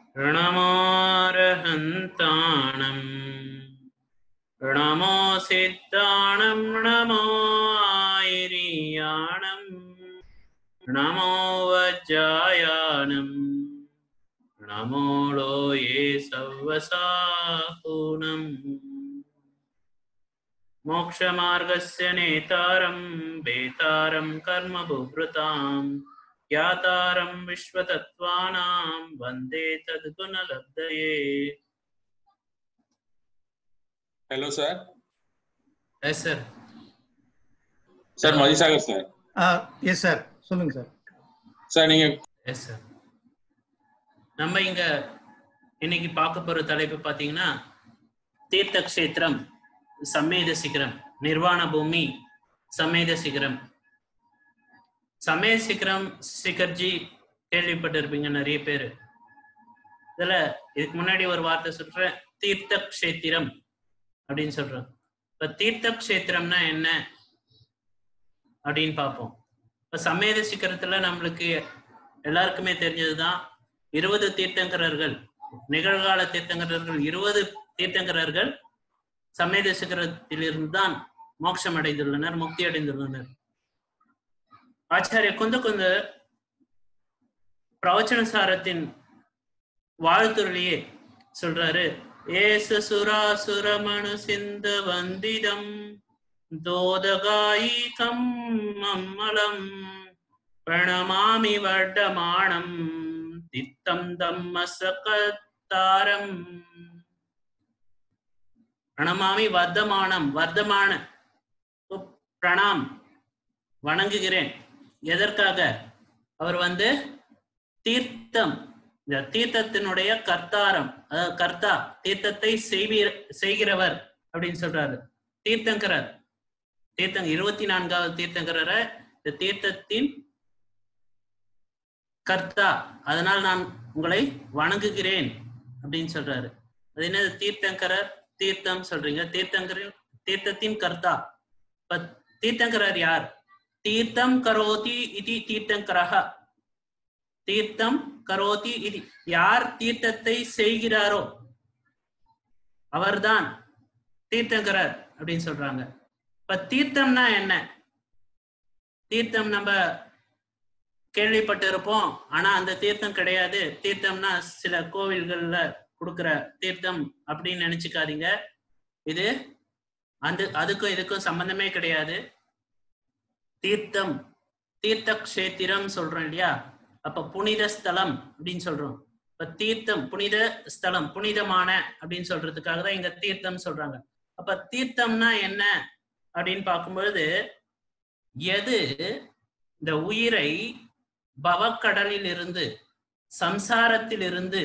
ऋणमोऽर्हन्ताणम् ऋणमो सिद्धाणं ऋणमो आयिरीयाणम् ऋणमो वज्रायाणम् ऋणमो लोये सव्वसाहूनम् मोक्षमार्गस्य नेतारं वेतारं कर्मबुभृताम् ज्ञातारं विश्वतत्त्वानां वन्दे तद्गुणलब्धये hello sir yes sir sir Mathisagar sir yes sir சொல்லுங்க சார் சார் நீங்க எஸ் சார் நம்ம இங்க இன்னைக்கு பார்க்க போற தலைப்பு பார்த்தீங்கன்னா தீர்த்த கஷேத்திரம் சமேத சிகரம் நிர்வாண பூமி சமேத சிகரம் சமேத சிகரம் சிகர்ஜி கேள்விப்பட்டிருப்பீங்க நிறைய பேர் இதுல இதுக்கு முன்னாடி ஒரு வார்த்தை சொல்றேன் தீர்த்த கஷேத்திரம் அப்படின்னு சொல்றோம் இப்ப தீர்த்த கஷேத்திரம்னா என்ன அப்படின்னு பார்ப்போம் இப்ப சமேத சிகரத்துல நம்மளுக்கு எல்லாருக்குமே தெரிஞ்சதுதான் இருபது தீர்த்தங்கரர்கள் நிகழ்கால தீர்த்தங்கரர்கள் இருபது தீர்த்தங்கரர்கள் சமேத சிகரத்திலிருந்து தான் மோட்சம் அடைந்துள்ளனர் முக்தி அடைந்துள்ளனர் ஆச்சாரிய குந்த குந்த பிரவச்சன சாரத்தின் வாழ்த்துறையே சொல்றாரு ஏச சுராசுர மனு சிந்த வந்திதம் தோதகாயிகம் மம்மலம் பிரணமாமி வர்டமானம் தித்தம் தம்ம சகத்தாரம் பிரணமாமி வர்த்தமானம் வர்த்தமான பிரணாம் வணங்குகிறேன் எதற்காக அவர் வந்து தீர்த்தம் இந்த தீர்த்தத்தினுடைய கர்த்தாரம் அதாவது கர்த்தா தீர்த்தத்தை செய்வீர் செய்கிறவர் அப்படின்னு சொல்றாரு தீர்த்தங்கரர் தீர்த்தங்க இருபத்தி நான்காவது தீர்த்தங்கரரை இந்த தீர்த்தத்தின் கர்த்தா அதனால் நான் உங்களை வணங்குகிறேன் அப்படின்னு சொல்றாரு அது என்னது தீர்த்தங்கரர் தீர்த்தம் சொல்றீங்க தீர்த்தங்கரின் தீர்த்தத்தின் கர்த்தா இப்ப தீர்த்தங்கரர் யார் தீர்த்தம் கரோதி இது தீர்த்தங்கரக தீர்த்தம் கரோதி இது யார் தீர்த்தத்தை செய்கிறாரோ அவர்தான் தீர்த்தங்கரர் அப்படின்னு சொல்றாங்க இப்ப தீர்த்தம்னா என்ன தீர்த்தம் நம்ம கேள்விப்பட்டு இருப்போம் ஆனா அந்த தீர்த்தம் கிடையாது தீர்த்தம்னா சில கோவில்கள்ல கொடுக்குற தீர்த்தம் அப்படின்னு நினைச்சுக்காதீங்க இது அந்த அதுக்கும் இதுக்கும் சம்பந்தமே கிடையாது தீர்த்தம் தீர்த்த கஷேத்திரம் சொல்றோம் இல்லையா அப்ப புனித ஸ்தலம் அப்படின்னு சொல்றோம் இப்ப தீர்த்தம் புனித ஸ்தலம் புனிதமான அப்படின்னு சொல்றதுக்காக தான் இங்க தீர்த்தம் சொல்றாங்க அப்ப தீர்த்தம்னா என்ன அப்படின்னு பார்க்கும்பொழுது எது இந்த உயிரை பவக்கடலில் இருந்து சம்சாரத்தில் இருந்து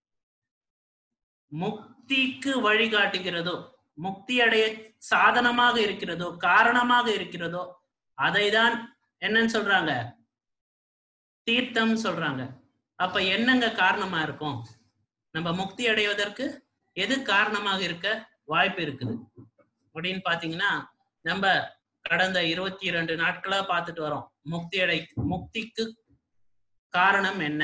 முக்திக்கு வழிகாட்டுகிறதோ முக்தி அடைய சாதனமாக இருக்கிறதோ காரணமாக இருக்கிறதோ அதை தான் என்னன்னு சொல்றாங்க தீர்த்தம் சொல்றாங்க அப்ப என்னங்க காரணமா இருக்கும் நம்ம முக்தி அடைவதற்கு எது காரணமாக இருக்க வாய்ப்பு இருக்குது அப்படின்னு பாத்தீங்கன்னா நம்ம கடந்த இருபத்தி இரண்டு நாட்களா பார்த்துட்டு வரோம் முக்தி அடை முக்திக்கு காரணம் என்ன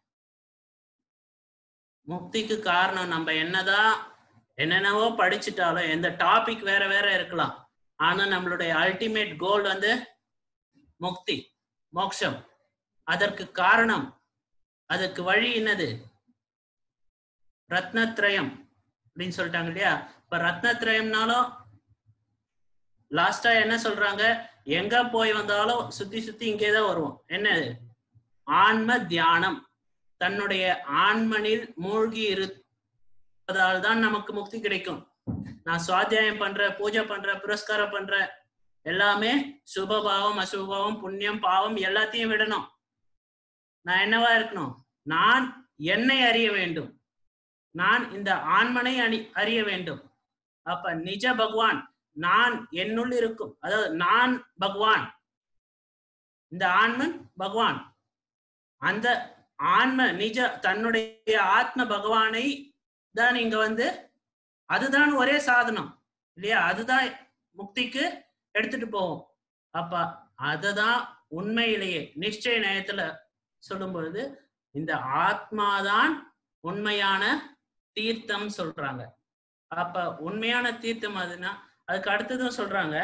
முக்திக்கு காரணம் நம்ம என்னதான் என்னென்னவோ படிச்சுட்டாலும் எந்த டாபிக் வேற வேற இருக்கலாம் ஆனா நம்மளுடைய அல்டிமேட் கோல் வந்து முக்தி மோக்ஷம் அதற்கு காரணம் அதுக்கு வழி என்னது ரத்னத்ரயம் அப்படின்னு சொல்லிட்டாங்க இல்லையா இப்ப ரத்னத்ரயம்னாலும் லாஸ்டா என்ன சொல்றாங்க எங்க போய் வந்தாலும் சுத்தி சுத்தி இங்கேதான் வருவோம் என்னது ஆன்ம தியானம் தன்னுடைய ஆன்மனில் மூழ்கி இருப்பதால் தான் நமக்கு முக்தி கிடைக்கும் நான் சுவாத்தியாயம் பண்ற பூஜை பண்ற புரஸ்காரம் பண்ற எல்லாமே சுபபாவம் அசுபபாவம் புண்ணியம் பாவம் எல்லாத்தையும் விடணும் நான் என்னவா இருக்கணும் நான் என்னை அறிய வேண்டும் நான் இந்த ஆன்மனை அணி அறிய வேண்டும் அப்ப நிஜ பகவான் நான் என்னுள் இருக்கும் அதாவது நான் பகவான் இந்த ஆன்மன் பகவான் அந்த ஆன்ம நிஜ தன்னுடைய ஆத்ம பகவானை தான் இங்க வந்து அதுதான் ஒரே சாதனம் இல்லையா அதுதான் முக்திக்கு எடுத்துட்டு போவோம் அப்ப அததான் உண்மையிலேயே நிச்சய நயத்துல சொல்லும் பொழுது இந்த ஆத்மாதான் உண்மையான தீர்த்தம் சொல்றாங்க அப்ப உண்மையான தீர்த்தம் அதுனா அதுக்கு அடுத்ததும் சொல்றாங்க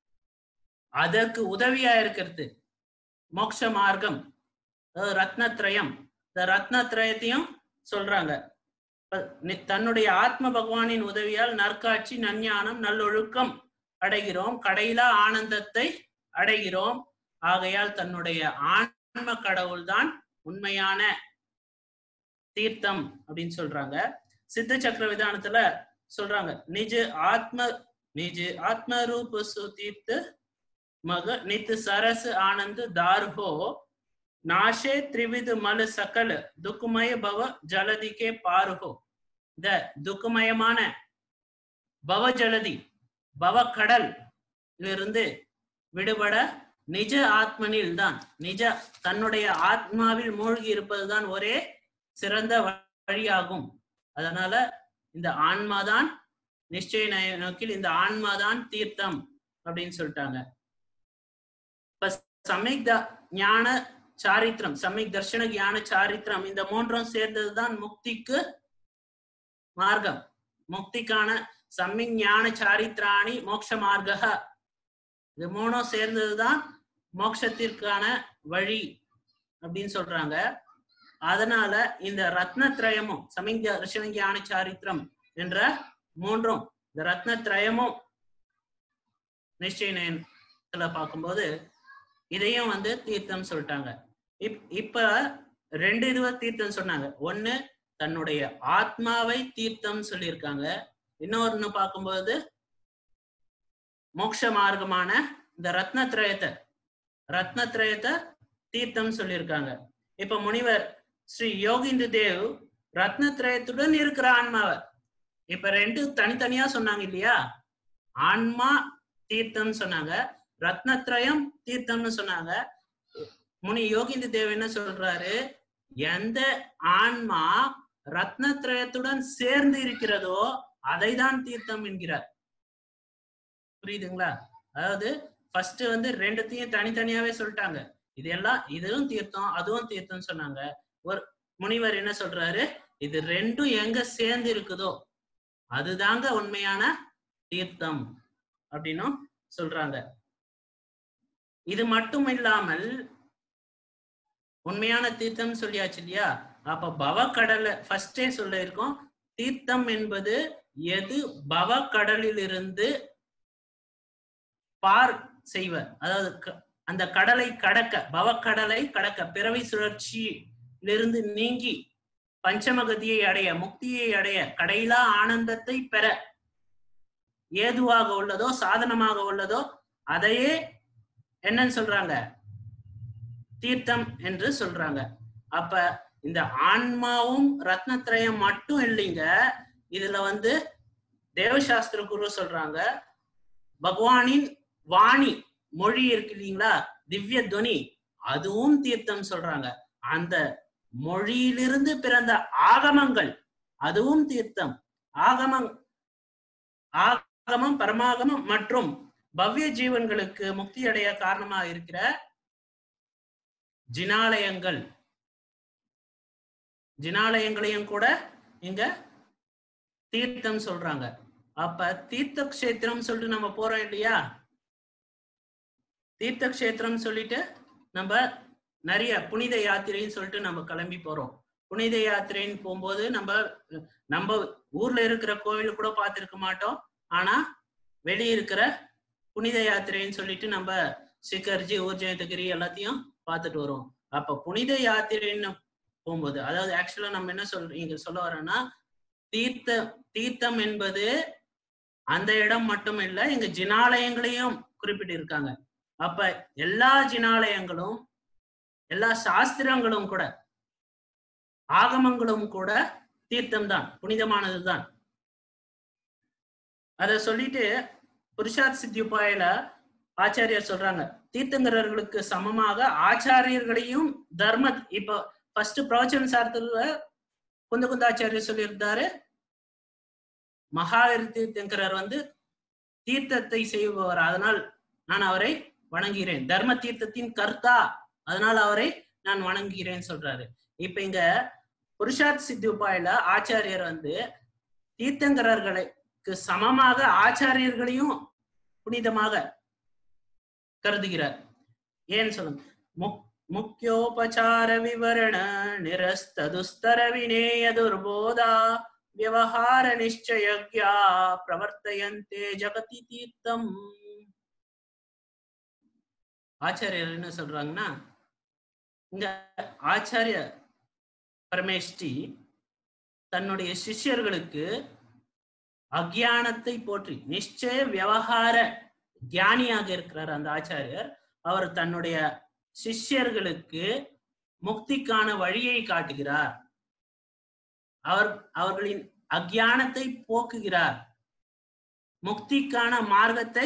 அதற்கு உதவியா இருக்கிறது மோட்ச மார்க்கம் அதாவது ரத்னத்ரயம் இந்த ரத்னத்ரயத்தையும் சொல்றாங்க ப- நி- தன்னுடைய ஆத்ம பகவானின் உதவியால் நற்காட்சி நஞ்ஞானம் நல்லொழுக்கம் அடைகிறோம் கடையிலா ஆனந்தத்தை அடைகிறோம் ஆகையால் தன்னுடைய ஆன்ம கடவுள்தான் உண்மையான தீர்த்தம் அப்படின்னு சொல்றாங்க சித்த சக்கர விதானத்துல சொல்றாங்க நிஜ ஆத்ம நிஜ ஆத்ம ரூப சுதீர்த்து மக நித்து சரஸ் ஆனந்த் தார்ஹோ நாஷே திரிவிது மலு சகல துக்குமய பவ ஜலதிக்கே பாருகோ இந்த துக்குமயமான பவ ஜலதி பவ கடல் இருந்து விடுபட நிஜ ஆத்மனில் தான் நிஜ தன்னுடைய ஆத்மாவில் மூழ்கி இருப்பதுதான் ஒரே சிறந்த வழியாகும் அதனால இந்த ஆன்மாதான் நிச்சய நய- நோக்கில் இந்த ஆன்மாதான் தீர்த்தம் அப்படின்னு சொல்லிட்டாங்க இப்ப சமயக் த- ஞான சாரித்திரம் சமயக் தர்ஷன ஞான சாரித்திரம் இந்த மூன்றும் சேர்ந்ததுதான் முக்திக்கு மார்க்கம் முக்திக்கான சம்மிக் ஞான சாரித்ராணி மோட்ச மார்க்க இது மூணும் சேர்ந்ததுதான் மோட்சத்திற்கான வழி அப்படின்னு சொல்றாங்க அதனால இந்த ரத்னத்ரயமும் சமிங் தர்ஷன ஞான சாரித்திரம் என்ற மூன்றும் இந்த ரத்னத்ரயமும் நிச்சய நயனத்துல பார்க்கும்போது இதையும் வந்து தீர்த்தம் சொல்லிட்டாங்க இப் இப்ப ரெண்டு இதுவ தீர்த்தம் சொன்னாங்க ஒண்ணு தன்னுடைய ஆத்மாவை தீர்த்தம் சொல்லியிருக்காங்க இன்னொன்னு பார்க்கும்போது மோட்ச மார்க்கமான இந்த ரத்னத்ரயத்தை ரத்னத்ரயத்தை தீர்த்தம் சொல்லியிருக்காங்க இப்ப முனிவர் ஸ்ரீ யோகிந்த தேவ் ரத்னத்ரயத்துடன் இருக்கிற ஆன்மாவை இப்ப ரெண்டு தனித்தனியா சொன்னாங்க இல்லையா ஆன்மா தீர்த்தம் சொன்னாங்க ரத்னத்ரயம் தீர்த்தம்னு சொன்னாங்க முனி யோகிந்த தேவ் என்ன சொல்றாரு எந்த ஆன்மா ரத்னத்ரயத்துடன் சேர்ந்து இருக்கிறதோ அதைதான் தீர்த்தம் என்கிறார் புரியுதுங்களா அதாவது ஃபர்ஸ்ட் வந்து ரெண்டுத்தையும் தனித்தனியாவே சொல்லிட்டாங்க இதெல்லாம் இதுவும் தீர்த்தம் அதுவும் தீர்த்தம் சொன்னாங்க ஒரு முனிவர் என்ன சொல்றாரு இது ரெண்டும் எங்க சேர்ந்து இருக்குதோ அதுதாங்க உண்மையான தீர்த்தம் அப்படின்னும் சொல்றாங்க இது மட்டும் இல்லாமல் உண்மையான தீர்த்தம் சொல்லியாச்சு இல்லையா அப்ப பவக்கடல ஃபர்ஸ்டே சொல்ல இருக்கோம் தீர்த்தம் என்பது எது பவக்கடலிலிருந்து பார் செய்வர் அதாவது க- அந்த கடலை கடக்க பவக்கடலை கடக்க பிறவி சுழற்சியிலிருந்து நீங்கி பஞ்சமகதியை அடைய முக்தியை அடைய கடையிலா ஆனந்தத்தை பெற ஏதுவாக உள்ளதோ சாதனமாக உள்ளதோ அதையே என்னன்னு சொல்றாங்க தீர்த்தம் என்று சொல்றாங்க அப்ப இந்த ஆன்மாவும் ரத்னத்ரயம் மட்டும் இல்லைங்க இதுல வந்து தேவசாஸ்திர குரு சொல்றாங்க பகவானின் வாணி மொழி இருக்கு இல்லைங்களா திவ்ய துவனி அதுவும் தீர்த்தம் சொல்றாங்க அந்த மொழியிலிருந்து பிறந்த ஆகமங்கள் அதுவும் தீர்த்தம் ஆகமம் ஆகமம் பரமாகமம் மற்றும் பவ்ய ஜீவன்களுக்கு முக்தி அடைய காரணமாக இருக்கிற ஜினாலயங்கள் ஜினாலயங்களையும் கூட இங்க தீர்த்தம் சொல்றாங்க அப்ப தீர்த்த கஷேத்திரம் சொல்லிட்டு நம்ம போறோம் இல்லையா தீர்த்த கஷேத்திரம் சொல்லிட்டு நம்ம நிறைய புனித யாத்திரைன்னு சொல்லிட்டு நம்ம கிளம்பி போறோம் புனித யாத்திரைன்னு போகும்போது நம்ம நம்ம ஊர்ல இருக்கிற கோவில் கூட பார்த்திருக்க மாட்டோம் ஆனா வெளியே இருக்கிற புனித யாத்திரைன்னு சொல்லிட்டு நம்ம சிக்கர்ஜி ஊர்ஜயந்தகிரி எல்லாத்தையும் பார்த்துட்டு வருவோம் அப்ப புனித யாத்திரைன்னு போகும்போது அதாவது ஆக்சுவலா நம்ம என்ன சொல் இங்க சொல்ல வரோம்னா தீர்த்த தீர்த்தம் என்பது அந்த இடம் மட்டும் இல்ல இங்க ஜினாலயங்களையும் குறிப்பிட்டு இருக்காங்க அப்ப எல்லா ஜினாலயங்களும் எல்லா சாஸ்திரங்களும் கூட ஆகமங்களும் கூட தீர்த்தம் தான் புனிதமானதுதான் அத சொல்லிட்டு புருஷார்த் சித்தி உபாயில ஆச்சாரியர் சொல்றாங்க தீர்த்தங்கரர்களுக்கு சமமாக ஆச்சாரியர்களையும் தர்ம இப்போ ஃபர்ஸ்ட் பிரவச்சன சாரத்துல குந்த குந்தாச்சாரியர் சொல்லியிருந்தாரு மகாவீர் தீர்த்தங்கரர் வந்து தீர்த்தத்தை செய்பவர் அதனால் நான் அவரை வணங்குகிறேன் தர்ம தீர்த்தத்தின் கர்த்தா அதனால் அவரை நான் வணங்குகிறேன் சொல்றாரு இப்ப இங்க புருஷார்த் சித்தி உபாயில ஆச்சாரியர் வந்து தீர்த்தங்கரர்களுக்கு சமமாக ஆச்சாரியர்களையும் புனிதமாக கருதுகிறார் ஏன்னு சொல்லுங்க முக் முக்கியோபசார விவரண நிரஸ்ததுஸ்தர வினேய துர்போதா விவகார நிச்சயக்யா பிரவர்த்தயந்தே ஜகதி தீர்த்தம் ஆச்சாரியர் என்ன சொல்றாங்கன்னா இங்க ஆச்சாரிய பரமேஷ்டி தன்னுடைய சிஷ்யர்களுக்கு அக்ஞானத்தை போற்றி நிச்சய விவகார ஞானியாக இருக்கிறார் அந்த ஆச்சாரியர் அவர் தன்னுடைய சிஷ்யர்களுக்கு முக்திக்கான வழியை காட்டுகிறார் அவர் அவர்களின் அக்ஞானத்தை போக்குகிறார் முக்திக்கான மார்க்கத்தை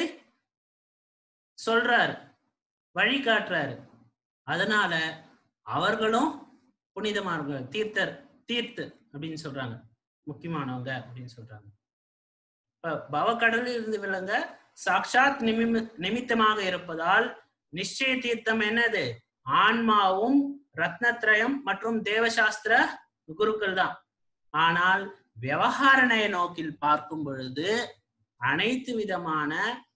சொல்றார் வழி காட்டுறாரு அதனால அவர்களும் புனிதமானவங்க தீர்த்தர் தீர்த்து அப்படின்னு சொல்றாங்க முக்கியமானவங்க அப்படின்னு சொல்றாங்க இப்ப பவக்கடலில் இருந்து விளங்க சாட்சாத் நிமி நிமித்தமாக இருப்பதால் நிச்சய தீர்த்தம் என்னது ஆன்மாவும் ரத்னத்ரயம் மற்றும் தேவசாஸ்திர குருக்கள் தான் ஆனால் விவகார நய நோக்கில் பார்க்கும் பொழுது அனைத்து விதமான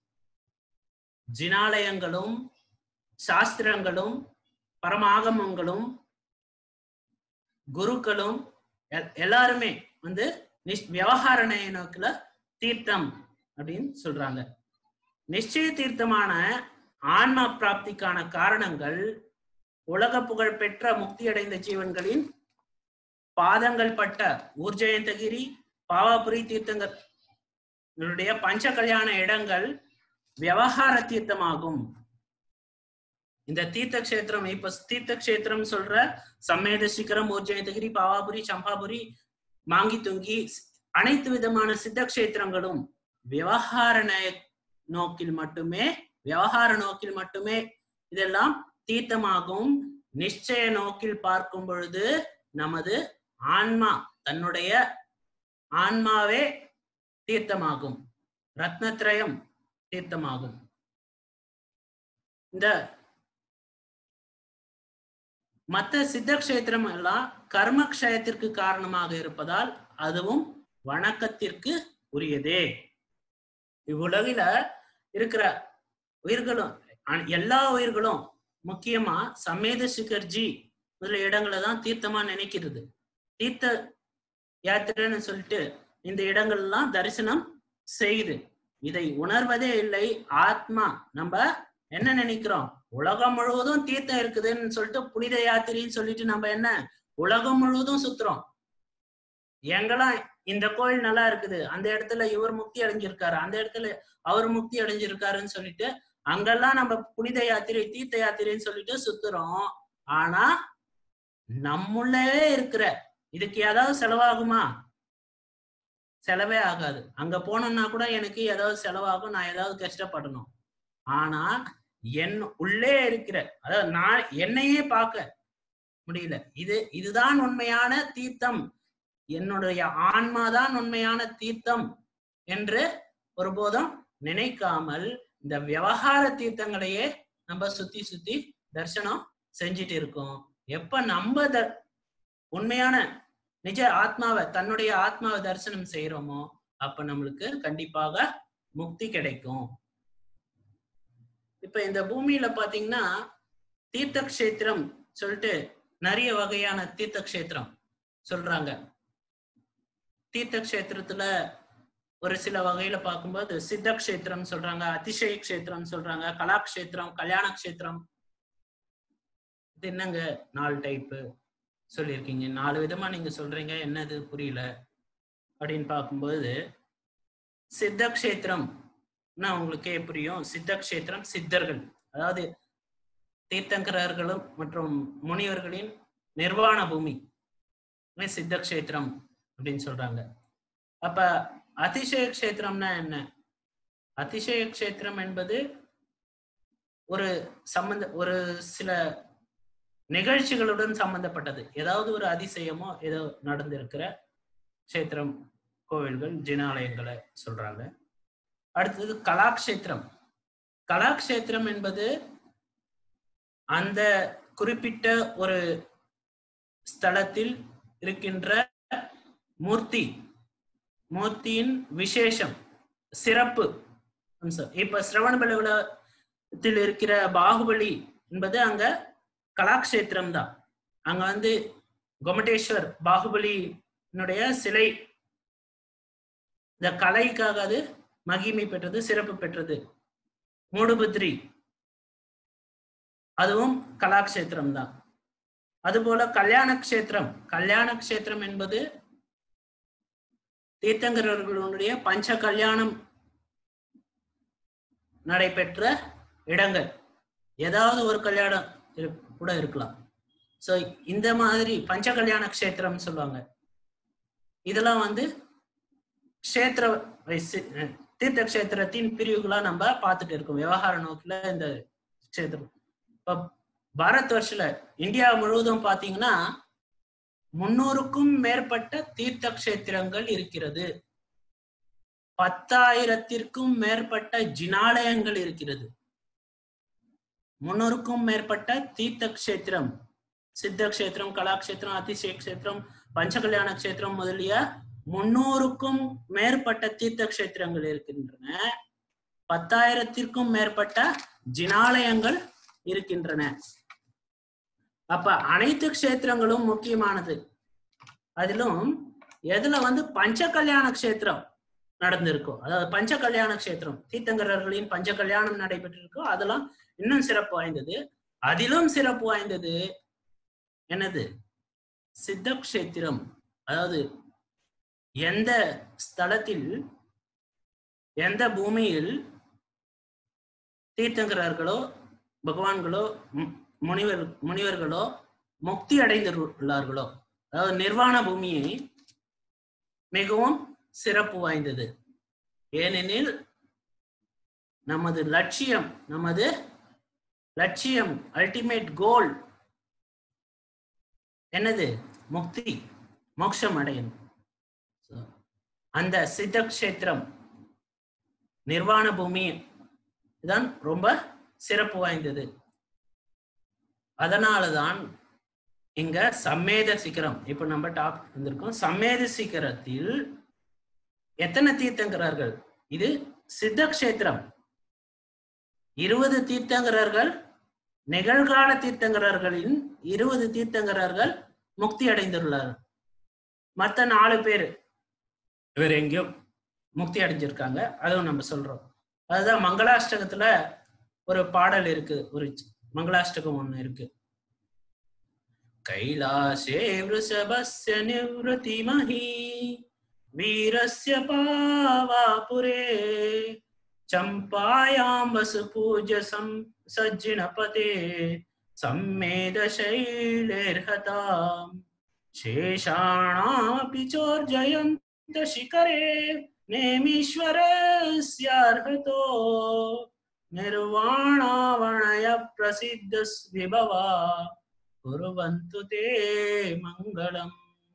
ஜினாலயங்களும் சாஸ்திரங்களும் பரமாகமங்களும் குருக்களும் எல்- எல்லாருமே வந்து நிஷ்- விவகார நய நோக்கில தீர்த்தம் அப்படின்னு சொல்றாங்க நிச்சய தீர்த்தமான ஆன்ம பிராப்திக்கான காரணங்கள் உலக புகழ் பெற்ற முக்தி அடைந்த ஜீவன்களின் பாதங்கள் பட்ட ஊர்ஜயந்தகிரி பாவாபுரி தீர்த்தங்களுடைய பஞ்ச கல்யாண இடங்கள் விவகார தீர்த்தமாகும் இந்த தீர்த்த கஷேத்திரம் இப்ப தீர்த்த கஷேத்திரம் சொல்ற சம்மேத சிகரம் ஊர்ஜயந்தகிரி பாவாபுரி சம்பாபுரி மாங்கி துங்கி அனைத்து விதமான சித்த கஷேத்திரங்களும் விவகார நய- நோக்கில் மட்டுமே விவகார நோக்கில் மட்டுமே இதெல்லாம் தீர்த்தமாகும் நிச்சய நோக்கில் பார்க்கும் பொழுது நமது ஆன்மா தன்னுடைய ஆன்மாவே தீர்த்தமாகும் ரத்னத்ரயம் தீர்த்தமாகும் இந்த மத்த சித்த கஷேத்திரம் எல்லாம் கர்ம க்ஷயத்திற்கு காரணமாக இருப்பதால் அதுவும் வணக்கத்திற்கு உரியதே இவ்வுலகில இருக்கிற உயிர்களும் அ- எல்லா உயிர்களும் முக்கியமா சமேத சிகர்ஜி முதல இடங்களை தான் தீர்த்தமா நினைக்கிறது தீர்த்த யாத்திரைன்னு சொல்லிட்டு இந்த இடங்கள்லாம் தரிசனம் செய்யுது இதை உணர்வதே இல்லை ஆத்மா நம்ம என்ன நினைக்கிறோம் உலகம் முழுவதும் தீர்த்தம் இருக்குதுன்னு சொல்லிட்டு புனித யாத்திரைன்னு சொல்லிட்டு நம்ம என்ன உலகம் முழுவதும் சுத்துறோம் எங்கெல்லாம் இந்த கோயில் நல்லா இருக்குது அந்த இடத்துல இவர் முக்தி அடைஞ்சிருக்காரு அந்த இடத்துல அவர் முக்தி அடைஞ்சிருக்காருன்னு சொல்லிட்டு அங்கெல்லாம் நம்ம புனித யாத்திரை தீர்த்த யாத்திரைன்னு சொல்லிட்டு சுத்துறோம் ஆனா நம்முள்ளவே இருக்கிற இதுக்கு ஏதாவது செலவாகுமா செலவே ஆகாது அங்க போனோம்னா கூட எனக்கு ஏதாவது செலவாகும் நான் ஏதாவது கஷ்டப்படணும் ஆனா என் உள்ளே இருக்கிற அதாவது நான் என்னையே பார்க்க முடியல இது இதுதான் உண்மையான தீர்த்தம் என்னுடைய ஆன்மாதான் உண்மையான தீர்த்தம் என்று ஒருபோதும் நினைக்காமல் இந்த விவகார தீர்த்தங்களையே நம்ம சுத்தி சுத்தி தரிசனம் செஞ்சிட்டு இருக்கோம் எப்ப நம்ம த உண்மையான நிஜ ஆத்மாவை தன்னுடைய ஆத்மாவை தரிசனம் செய்யறோமோ அப்ப நம்மளுக்கு கண்டிப்பாக முக்தி கிடைக்கும் இப்ப இந்த பூமியில பாத்தீங்கன்னா தீர்த்த கஷேத்திரம் சொல்லிட்டு நிறைய வகையான தீர்த்த கஷேத்திரம் சொல்றாங்க தீர்த்த கஷேத்திரத்துல ஒரு சில வகையில பார்க்கும்போது சித்த கஷேத்திரம் சொல்றாங்க அதிசய கஷேத்திரம் சொல்றாங்க கலாக்ஷேத்திரம் கல்யாண கஷேத்திரம் இது என்னங்க நாலு டைப்பு சொல்லியிருக்கீங்க நாலு விதமா நீங்க சொல்றீங்க என்னது புரியல அப்படின்னு பார்க்கும்போது சித்த கஷேத்திரம் உங்களுக்கே புரியும் சித்த கஷேத்திரம் சித்தர்கள் அதாவது தீர்த்தங்கரர்களும் மற்றும் முனிவர்களின் நிர்வாண பூமி இது சித்த கஷேத்திரம் அப்படின்னு சொல்றாங்க அப்ப அதிசய கஷேத்திரம்னா என்ன அதிசய கஷேத்திரம் என்பது ஒரு சம்பந்த ஒரு சில நிகழ்ச்சிகளுடன் சம்பந்தப்பட்டது ஏதாவது ஒரு அதிசயமோ ஏதோ நடந்திருக்கிற கஷேத்திரம் கோவில்கள் ஜினாலயங்களை சொல்றாங்க அடுத்தது கலாக்ஷேத்திரம் கலாக்ஷேத்திரம் என்பது அந்த குறிப்பிட்ட ஒரு ஸ்தலத்தில் இருக்கின்ற மூர்த்தி மூர்த்தியின் விசேஷம் சிறப்பு அம்சம் இப்ப சிரவணபலத்தில் இருக்கிற பாகுபலி என்பது அங்க கலாக்ஷேத்திரம் தான் அங்க வந்து கோமடேஸ்வர் பாகுபலியினுடைய சிலை இந்த கலைக்காக அது மகிமை பெற்றது சிறப்பு பெற்றது மூடுபுத்ரி அதுவும் கலாக்ஷேத்திரம் தான் அதுபோல கல்யாண கஷேத்திரம் கல்யாண கஷேத்திரம் என்பது தீர்த்தங்கரர்களுடைய பஞ்ச கல்யாணம் நடைபெற்ற இடங்கள் ஏதாவது ஒரு கல்யாணம் இரு- கூட இருக்கலாம் சோ இந்த மாதிரி பஞ்ச கல்யாண கஷேத்திரம் சொல்லுவாங்க இதெல்லாம் வந்து கஷேத்திர வயசு அஹ், தீர்த்த கஷேத்திரத்தின் பிரிவுகளா நம்ம பார்த்துட்டு இருக்கோம் விவகார நோக்கில இந்த கஷேத்திரம் இப்ப பாரத் வருஷல இந்தியா முழுவதும் பாத்தீங்கன்னா முன்னூறுக்கும் மேற்பட்ட தீர்த்த கஷேத்திரங்கள் இருக்கிறது பத்தாயிரத்திற்கும் மேற்பட்ட ஜினாலயங்கள் இருக்கிறது முன்னூறுக்கும் மேற்பட்ட தீர்த்த கஷேத்திரம் சித்த கஷேத்திரம் கலாக்ஷேத்திரம் அதிசய கஷேத்திரம் பஞ்சகல்யாண கஷேத்திரம் முதலிய முன்னூறுக்கும் மேற்பட்ட தீர்த்த கஷேத்திரங்கள் இருக்கின்றன பத்தாயிரத்திற்கும் மேற்பட்ட ஜினாலயங்கள் இருக்கின்றன அப்ப அனைத்து கஷேத்திரங்களும் முக்கியமானது அதிலும் எதுல வந்து பஞ்ச கல்யாண கஷேத்திரம் நடந்திருக்கோ அதாவது பஞ்ச கல்யாண கஷேத்திரம் தீர்த்தங்கரர்களின் பஞ்ச கல்யாணம் நடைபெற்றிருக்கோ அதெல்லாம் இன்னும் சிறப்பு வாய்ந்தது அதிலும் சிறப்பு வாய்ந்தது என்னது சித்த கஷேத்திரம் அதாவது எந்த ஸ்தலத்தில் எந்த பூமியில் தீர்த்தங்கரர்களோ பகவான்களோ மு- முனிவர் முனிவர்களோ முக்தி அடைந்துள்ளார்களோ அதாவது நிர்வாண பூமியை மிகவும் சிறப்பு வாய்ந்தது ஏனெனில் நமது லட்சியம் நமது லட்சியம் அல்டிமேட் கோல் என்னது முக்தி மோட்சம் அடையணும் So, அந்த சித்த கஷேத்திரம் நிர்வாண பூமி தான் ரொம்ப சிறப்பு வாய்ந்தது அதனாலதான் இங்க சம்மேத சிகரம் இப்ப நம்ம டாப் வந்திருக்கோம் சம்மேத சிகரத்தில் எத்தனை தீர்த்தங்கரர்கள் இது சித்த கஷேத்திரம் இருபது தீர்த்தங்கரர்கள் நிகழ்கால தீர்த்தங்கரர்களின் இருபது தீர்த்தங்கரர்கள் முக்தி அடைந்துள்ளார் மத்த நாலு பேர் வேற எங்கேயோ முக்தி அடைஞ்சிருக்காங்க அதுவும் நம்ம சொல்றோம் அதுதான் மங்களாஷ்டகத்துல ஒரு பாடல் இருக்கு ஒரு மங்களாஷ்டகம் ஒண்ணு இருக்கு கைலாசே விருஷபஸ்ய நிவృతిமஹி வீரஸ்ய பாவாபுரே चम्पायां वसुपूज्य सं सज्जिनपते सम्मेदशैलेर्हताम् शेषाणामपि चोर्जयन्त शिखरे नेमीश्वरस्यार्हतो निर्वाणावणय प्रसिद्धस्विभवा कुर्वन्तु ते मङ्गलम्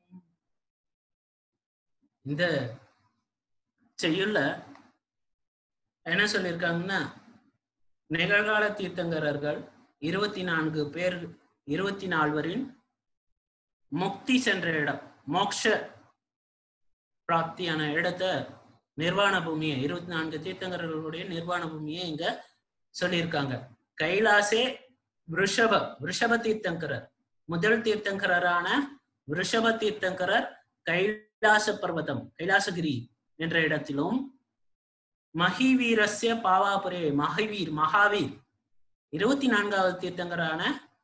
இந்த செய்யுள்ள என்ன சொல்லியிருக்காங்கன்னா நிகழ்கால தீர்த்தங்கரர்கள் இருபத்தி நான்கு பேர் இருபத்தி நால்வரின் முக்தி சென்ற இடம் மோக்ஷ பிராப்தியான இடத்தை நிர்வாண பூமியை இருபத்தி நான்கு தீர்த்தங்கரர்களுடைய நிர்வாண பூமியை இங்க சொல்லியிருக்காங்க கைலாசே விருஷப விருஷப தீர்த்தங்கரர் முதல் தீர்த்தங்கரரான விருஷப தீர்த்தங்கரர் கைலாச பர்வதம் கைலாசகிரி என்ற இடத்திலும் மகிவீரஸ்ய பாவாபுரே மகிவீர் மகாவீர் இருபத்தி நான்காவது தீர்த்தங்கரான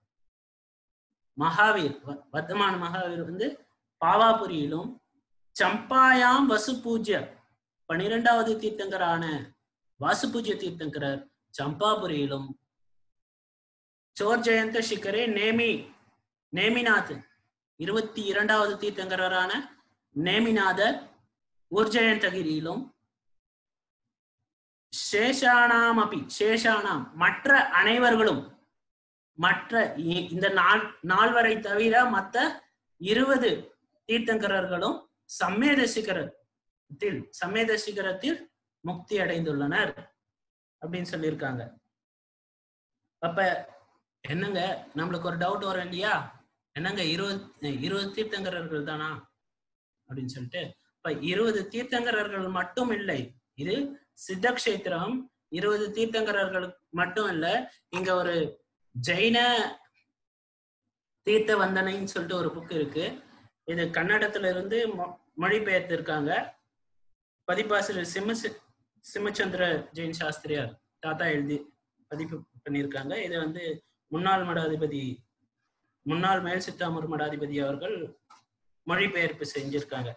மகாவீர் வ- வர்த்தமான மகாவீர் வந்து பாவாபுரியிலும் சம்பாயாம் வசு பூஜ்ய பனிரெண்டாவது தீர்த்தங்கரான வாசு பூஜ்ய தீர்த்தங்கரர் சம்பாபுரியிலும் சோர் ஜெயந்த சிக்கரே நேமி நேமிநாத் இருபத்தி இரண்டாவது தீர்த்தங்கரரான நேமிநாதர் ஊர்ஜயந்தகிரியிலும் சேஷானாம் அபி சேஷானாம் மற்ற அனைவர்களும் மற்ற இ- இந்த நால் நால்வரை தவிர மத்த இருபது தீர்த்தங்கரர்களும் சம்மேத சிகரத்தில் சம்மேத சிகரத்தில் முக்தி அடைந்துள்ளனர் அப்படின்னு சொல்லியிருக்காங்க அப்ப என்னங்க நம்மளுக்கு ஒரு டவுட் வரும் இல்லையா என்னங்க இருபது இருபது தீர்த்தங்கரர்கள் தானா அப்படின்னு சொல்லிட்டு இப்ப இருபது தீர்த்தங்கரர்கள் மட்டும் இல்லை இது சித்தக்ஷேத்திரம் இருபது தீர்த்தங்கரர்கள் மட்டும் இல்ல இங்க ஒரு ஜெயின தீர்த்த வந்தனைன்னு சொல்லிட்டு ஒரு புக் இருக்கு இது கன்னடத்துல இருந்து மொ- மொழிபெயர்த்திருக்காங்க பதிப்பாசிரியர் சிம்ம சிம்மச்சந்திர ஜெயின் சாஸ்திரியார் தாத்தா எழுதி பதிப்பு பண்ணியிருக்காங்க இதை வந்து முன்னாள் மடாதிபதி முன்னாள் மேல் சித்தாமூர் மடாதிபதி அவர்கள் மொழிபெயர்ப்பு செஞ்சிருக்காங்க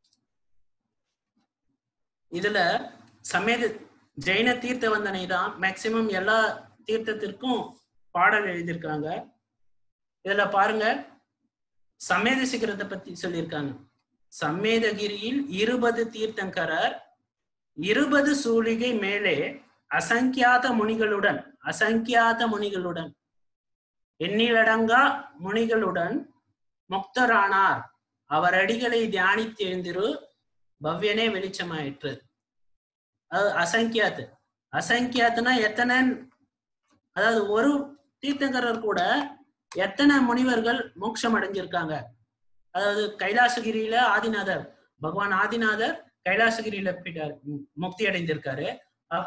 இதுல சமேத ஜெயின தீர்த்த வந்தனை தான் மேக்சிமம் எல்லா தீர்த்தத்திற்கும் பாடல் எழுதியிருக்காங்க இதுல பாருங்க சமேத சிகரத்தை பத்தி சொல்லியிருக்காங்க சம்மேதகிரியில் இருபது தீர்த்தங்கரர் இருபது சூழிகை மேலே அசங்கியாத முனிகளுடன் அசங்கியாத முனிகளுடன் எண்ணிலடங்கா முனிகளுடன் முக்தரானார் அவர் அடிகளை தியானித்து எழுந்திரு பவ்யனே வெளிச்சமாயிற்று அது அசங்கியாத்து அசங்கியாத்துனா எத்தனை அதாவது ஒரு தீர்த்தங்கரர் கூட எத்தனை முனிவர்கள் மோட்சம் அடைஞ்சிருக்காங்க அதாவது கைலாசகிரியில ஆதிநாதர் பகவான் ஆதிநாதர் கைலாசகிரியில போயிட்டார் மு- முக்தி அடைந்திருக்காரு அப்ப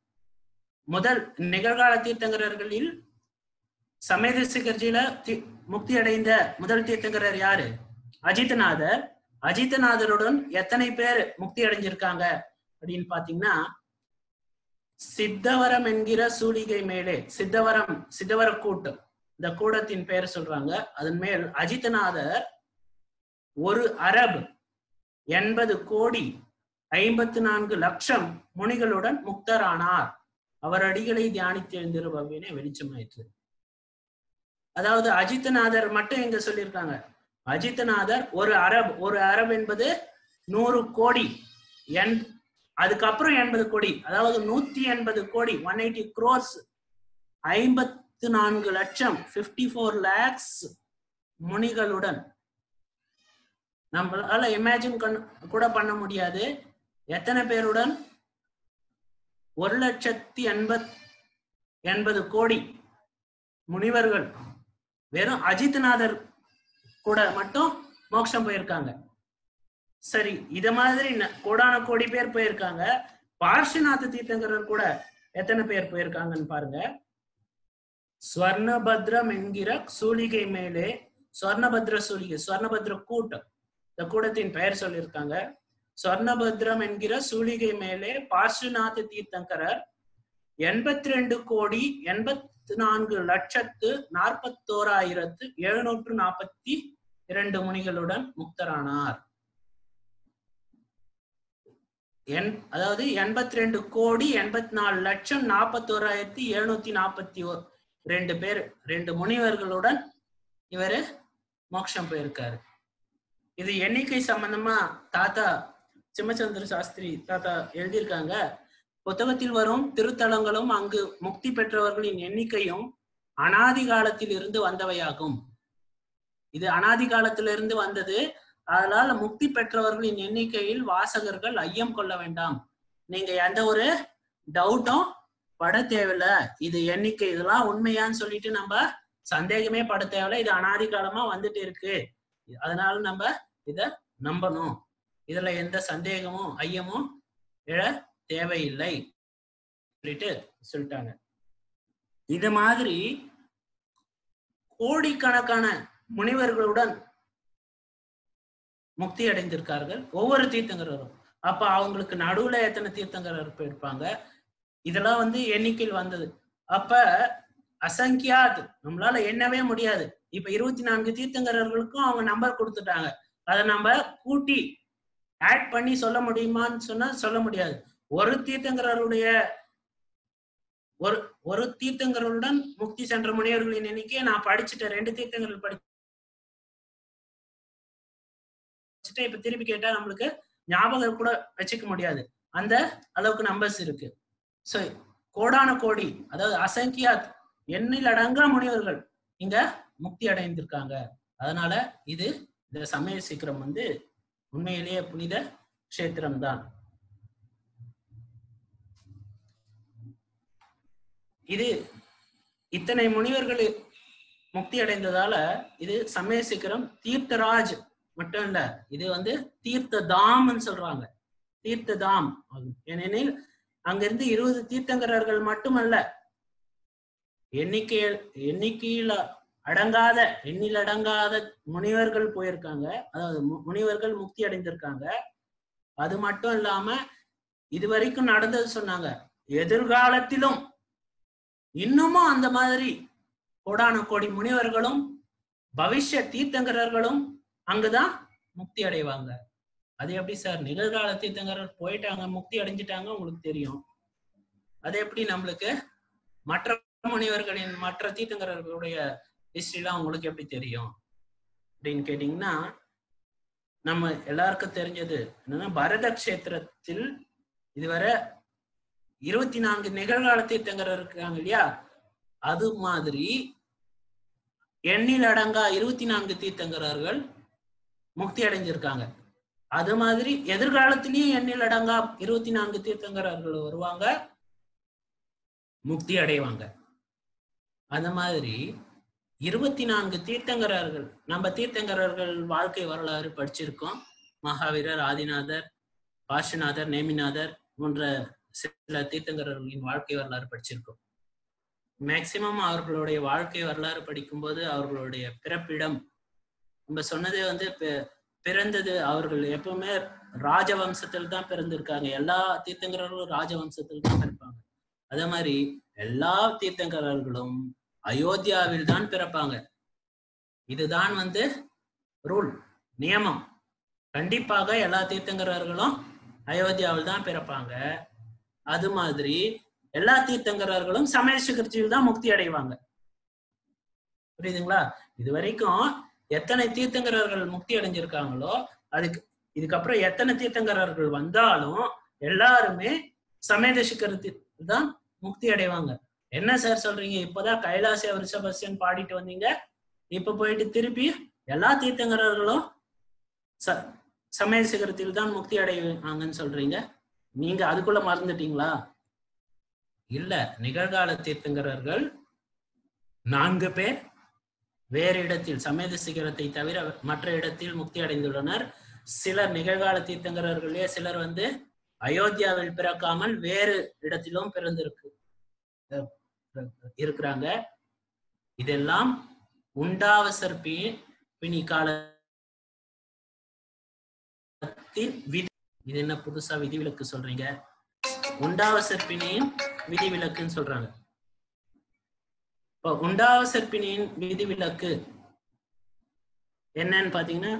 முதல் நிகழ்கால தீர்த்தங்கரர்களில் சமேத சிகர்ஜியில தி- முக்தி அடைந்த முதல் தீர்த்தங்கரர் யாரு அஜித்நாதர் அஜித்நாதருடன் எத்தனை பேர் முக்தி அடைஞ்சிருக்காங்க அப்படின்னு பாத்தீங்கன்னா சித்தவரம் என்கிற சூலிகை மேலே சித்தவரம் சித்தவர கூட்டம் இந்த கூடத்தின் பெயர் சொல்றாங்க அதன் மேல் அஜித்நாதர் ஒரு அரபு எண்பது கோடி ஐம்பத்து நான்கு லட்சம் முனிகளுடன் முக்தரானார் அவர் அடிகளை தியானித்து எழுந்திருபவினே வெளிச்சமாயிற்று அதாவது அஜித்நாதர் மட்டும் எங்க சொல்லியிருக்காங்க அஜித்நாதர் ஒரு அரப் ஒரு அரப் என்பது நூறு கோடி என் அதுக்கப்புறம் எண்பது கோடி அதாவது நூத்தி எண்பது கோடி ஒன் எயிட்டி குரோர்ஸ் ஐம்பத்து நான்கு லட்சம் பிப்டி ஃபோர் லேக்ஸ் முனிகளுடன் நம்மளால இமேஜின் கூட பண்ண முடியாது எத்தனை பேருடன் ஒரு லட்சத்தி எண்பத் எண்பது கோடி முனிவர்கள் வெறும் அஜித்நாதர் கூட மட்டும் மோட்சம் போயிருக்காங்க சரி இத மாதிரி ந- கோடான கோடி பேர் போயிருக்காங்க பார்ஷிநாத தீர்த்தங்கரர் கூட எத்தனை பேர் போயிருக்காங்கன்னு பாருங்க ஸ்வர்ணபத்ரம் என்கிற சூலிகை மேலே ஸ்வர்ணபத்ர சூலிகை ஸ்வர்ணபத்ர கூட்டம் இந்த கூட்டத்தின் பெயர் சொல்லியிருக்காங்க ஸ்வர்ணபத்ரம் என்கிற சூலிகை மேலே பார்ஷிநாத தீர்த்தங்கரர் எண்பத்தி ரெண்டு கோடி எண்பத்தி நான்கு லட்சத்து நாற்பத்தோராயிரத்து எழுநூற்று நாற்பத்தி இரண்டு முனிகளுடன் முக்தரானார் என் அதாவது எண்பத்தி ரெண்டு கோடி எண்பத்தி நாலு லட்சம் நாற்பத்தோராயிரத்தி எழுநூத்தி நாற்பத்தி ஓ ரெண்டு பேர் ரெண்டு முனிவர்களுடன் இவரு மோட்சம் போயிருக்காரு இது எண்ணிக்கை சம்பந்தமா தாத்தா சிம்மச்சந்திர சாஸ்திரி தாத்தா எழுதியிருக்காங்க புத்தகத்தில் வரும் திருத்தலங்களும் அங்கு முக்தி பெற்றவர்களின் எண்ணிக்கையும் அனாதி காலத்தில் இருந்து வந்தவையாகும் இது அனாதி காலத்திலிருந்து வந்தது அதனால முக்தி பெற்றவர்களின் எண்ணிக்கையில் வாசகர்கள் ஐயம் கொள்ள வேண்டாம் நீங்க எந்த ஒரு டவுட்டும் பட தேவையில்ல இது எண்ணிக்கை இதெல்லாம் உண்மையான்னு சொல்லிட்டு நம்ம சந்தேகமே பட தேவையில்ல இது அனாதி காலமா வந்துட்டு இருக்கு அதனால நம்ம இத நம்பணும் இதுல எந்த சந்தேகமும் ஐயமும் எழ தேவையில்லை சொல்லிட்டு சொல்லிட்டாங்க இது மாதிரி கோடிக்கணக்கான முனிவர்களுடன் முக்தி அடைந்திருக்கார்கள் ஒவ்வொரு தீர்த்தங்கரரும் அப்ப அவங்களுக்கு நடுவுல எத்தனை தீர்த்தங்கரர் போயிருப்பாங்க இதெல்லாம் வந்து எண்ணிக்கையில் வந்தது அப்ப அசங்கியாத் நம்மளால எண்ணவே முடியாது இப்ப இருபத்தி நான்கு தீர்த்தங்கரர்களுக்கும் அவங்க நம்பர் கொடுத்துட்டாங்க அதை நம்ம கூட்டி ஆட் பண்ணி சொல்ல முடியுமான்னு சொன்னா சொல்ல முடியாது ஒரு தீர்த்தங்கரருடைய ஒரு ஒரு தீர்த்தங்கருடன் முக்தி சென்ற முனிவர்களின் எண்ணிக்கையை நான் படிச்சுட்டேன் ரெண்டு தீர்த்தங்கர்கள் படிச்சுட்டேன் இப்ப திருப்பி கேட்டா நம்மளுக்கு ஞாபகம் கூட வச்சுக்க முடியாது அந்த அளவுக்கு நம்பர்ஸ் இருக்கு சோ கோடான கோடி அதாவது அசங்கியாத் எண்ணில் அடங்கா முனிவர்கள் இங்க முக்தி அடைந்திருக்காங்க அதனால இது இந்த சமய சீக்கிரம் வந்து உண்மையிலேயே புனித கஷேத்திரம் தான் இது இத்தனை முனிவர்கள் முக்தி அடைந்ததால இது சமய சிகரம் தீர்த்தராஜ் மட்டும் இல்ல இது வந்து தீர்த்த தாம்னு சொல்றாங்க தீர்த்த தாம் ஆகும். ஏனெனில் அங்கிருந்து இருபது தீர்த்தங்கரர்கள் மட்டுமல்ல எண்ணிக்கை எண்ணிக்கையில் அடங்காத எண்ணில் அடங்காத முனிவர்கள் போயிருக்காங்க அதாவது மு- முனிவர்கள் முக்தி அடைந்திருக்காங்க அது மட்டும் இல்லாம இதுவரைக்கும் நடந்தது சொன்னாங்க எதிர்காலத்திலும் இன்னமும் அந்த மாதிரி கோடான கோடி முனிவர்களும் பவிஷ்ய தீர்த்தங்கரர்களும் அங்குதான் முக்தி அடைவாங்க அது எப்படி சார் நிகழ்கால தீர்த்தங்கரர் போயிட்டாங்க முக்தி அடைஞ்சிட்டாங்க உங்களுக்கு தெரியும் அது எப்படி நம்மளுக்கு மற்ற முனிவர்களின் மற்ற தீர்த்தங்கரர்களுடைய ஹிஸ்டரிலாம் உங்களுக்கு எப்படி தெரியும் அப்படின்னு கேட்டீங்கன்னா நம்ம எல்லாருக்கும் தெரிஞ்சது என்னன்னா பரத கஷேத்திரத்தில் இதுவரை இருபத்தி நான்கு நிகழ்கால தீர்த்தங்கரர் இருக்காங்க இல்லையா அது மாதிரி எண்ணில் அடங்கா இருபத்தி நான்கு தீர்த்தங்கரர்கள் முக்தி அடைஞ்சிருக்காங்க அது மாதிரி எதிர்காலத்திலயும் எண்ணில் அடங்கா இருபத்தி நான்கு தீர்த்தங்கரர்கள் வருவாங்க முக்தி அடைவாங்க அந்த மாதிரி இருபத்தி நான்கு தீர்த்தங்கரர்கள் நம்ம தீர்த்தங்கரர்கள் வாழ்க்கை வரலாறு படிச்சிருக்கோம் மகாவீரர் ஆதிநாதர் பாஷநாதர் நேமிநாதர் போன்ற சில தீர்த்தங்கரர்களின் வாழ்க்கை வரலாறு படிச்சிருக்கோம் மேக்சிமம் அவர்களுடைய வாழ்க்கை வரலாறு படிக்கும்போது அவர்களுடைய பிறப்பிடம் நம்ம சொன்னது வந்து பி- பிறந்தது அவர்கள் எப்பவுமே ராஜவம்சத்தில் தான் பிறந்திருக்காங்க எல்லா தீர்த்தங்கரர்களும் ராஜவம்சத்தில் தான் பிறப்பாங்க அதே மாதிரி எல்லா தீர்த்தங்கரர்களும் அயோத்தியாவில் தான் பிறப்பாங்க இதுதான் வந்து ரூல் நியமம் கண்டிப்பாக எல்லா தீர்த்தங்கரர்களும் அயோத்தியாவில் தான் பிறப்பாங்க அது மாதிரி எல்லா தீர்த்தங்கரர்களும் சமய சிகிச்சையில் தான் முக்தி அடைவாங்க புரியுதுங்களா இது வரைக்கும் எத்தனை தீர்த்தங்கரர்கள் முக்தி அடைஞ்சிருக்காங்களோ அதுக்கு இதுக்கப்புறம் எத்தனை தீர்த்தங்கரர்கள் வந்தாலும் எல்லாருமே சமேத சிகரத்தில் தான் முக்தி அடைவாங்க என்ன சார் சொல்றீங்க இப்பதான் கைலாச ரிஷபஸ்யன் பாடிட்டு வந்தீங்க இப்ப போயிட்டு திருப்பி எல்லா தீர்த்தங்கரர்களும் ச சமய சிகரத்தில் தான் முக்தி அடைவாங்கன்னு சொல்றீங்க நீங்க அதுக்குள்ள மறந்துட்டீங்களா இல்ல நிகழ்கால தீர்த்தங்கரர்கள் நான்கு பேர் வேறு இடத்தில் சமேத சிகரத்தை தவிர மற்ற இடத்தில் முக்தி அடைந்துள்ளனர் சிலர் நிகழ்கால தீர்த்தங்கரர்களே சிலர் வந்து அயோத்தியாவில் பிறக்காமல் வேறு இடத்திலும் பிறந்திருக்கு அஹ் இருக்கிறாங்க இதெல்லாம் உண்டாவசர் பி பிணி காலத்தின் விதி இது என்ன புதுசா விதிவிலக்கு சொல்றீங்க உண்டாவசர் பிணியின் விதிவிலக்குன்னு சொல்றாங்க இப்போ உண்டாவசர் பிணியின் விதிவிலக்கு என்னன்னு பாத்தீங்கன்னா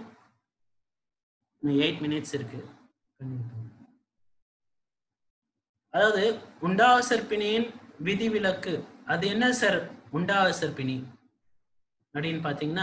எயிட் மினிட்ஸ் இருக்கு அதாவது உண்டாவசர் பிணியின் விதிவிலக்கு அது என்ன சார் உண்டாவசர் பிணி அப்படின்னு பாத்தீங்கன்னா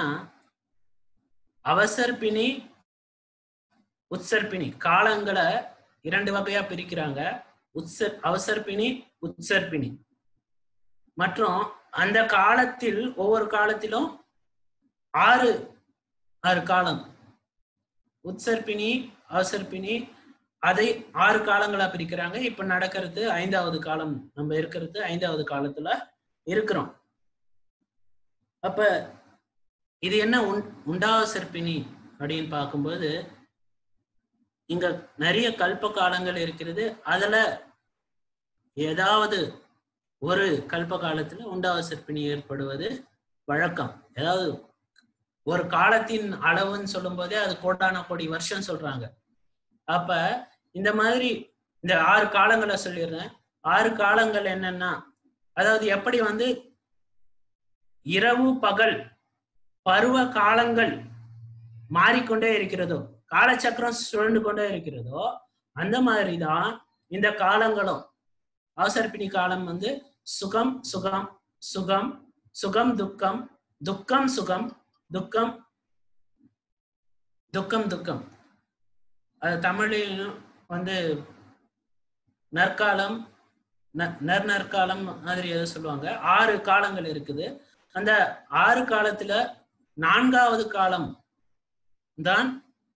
அவசர் பிணி உத்சர் பிணி காலங்களை இரண்டு வகையா பிரிக்கிறாங்க உத்சர் அவசர் பிணி உத்சர் பிணி மற்றும் அந்த காலத்தில் ஒவ்வொரு காலத்திலும் ஆறு ஆறு காலம் உத்சர்பிணி அவசர்பிணி அதை ஆறு காலங்களா பிரிக்கிறாங்க இப்ப நடக்கிறது ஐந்தாவது காலம் நம்ம இருக்கிறது ஐந்தாவது காலத்துல இருக்கிறோம் அப்ப இது என்ன உண் உண்டாவசர்பிணி அப்படின்னு பார்க்கும்போது இங்க நிறைய கல்ப காலங்கள் இருக்கிறது அதுல ஏதாவது ஒரு கல்ப காலத்துல உண்டாவசர்பிணி ஏற்படுவது வழக்கம் ஏதாவது ஒரு காலத்தின் அளவுன்னு சொல்லும் போதே அது கோடான கோடி வருஷம் சொல்றாங்க அப்ப இந்த மாதிரி இந்த ஆறு காலங்களை சொல்லிடுறேன் ஆறு காலங்கள் என்னன்னா அதாவது எப்படி வந்து இரவு பகல் பருவ காலங்கள் மாறிக்கொண்டே இருக்கிறதோ காலச்சக்கரம் சுழண்டு கொண்டே இருக்கிறதோ அந்த மாதிரிதான் இந்த காலங்களும் அவசரப்பிணி காலம் வந்து சுகம் சுகம் சுகம் சுகம் துக்கம் துக்கம் சுகம் துக்கம் துக்கம் துக்கம் அது தமிழிலும் வந்து நற்காலம் நர் நற்காலம் மாதிரி எதோ சொல்லுவாங்க ஆறு காலங்கள் இருக்குது அந்த ஆறு காலத்துல நான்காவது காலம் தான்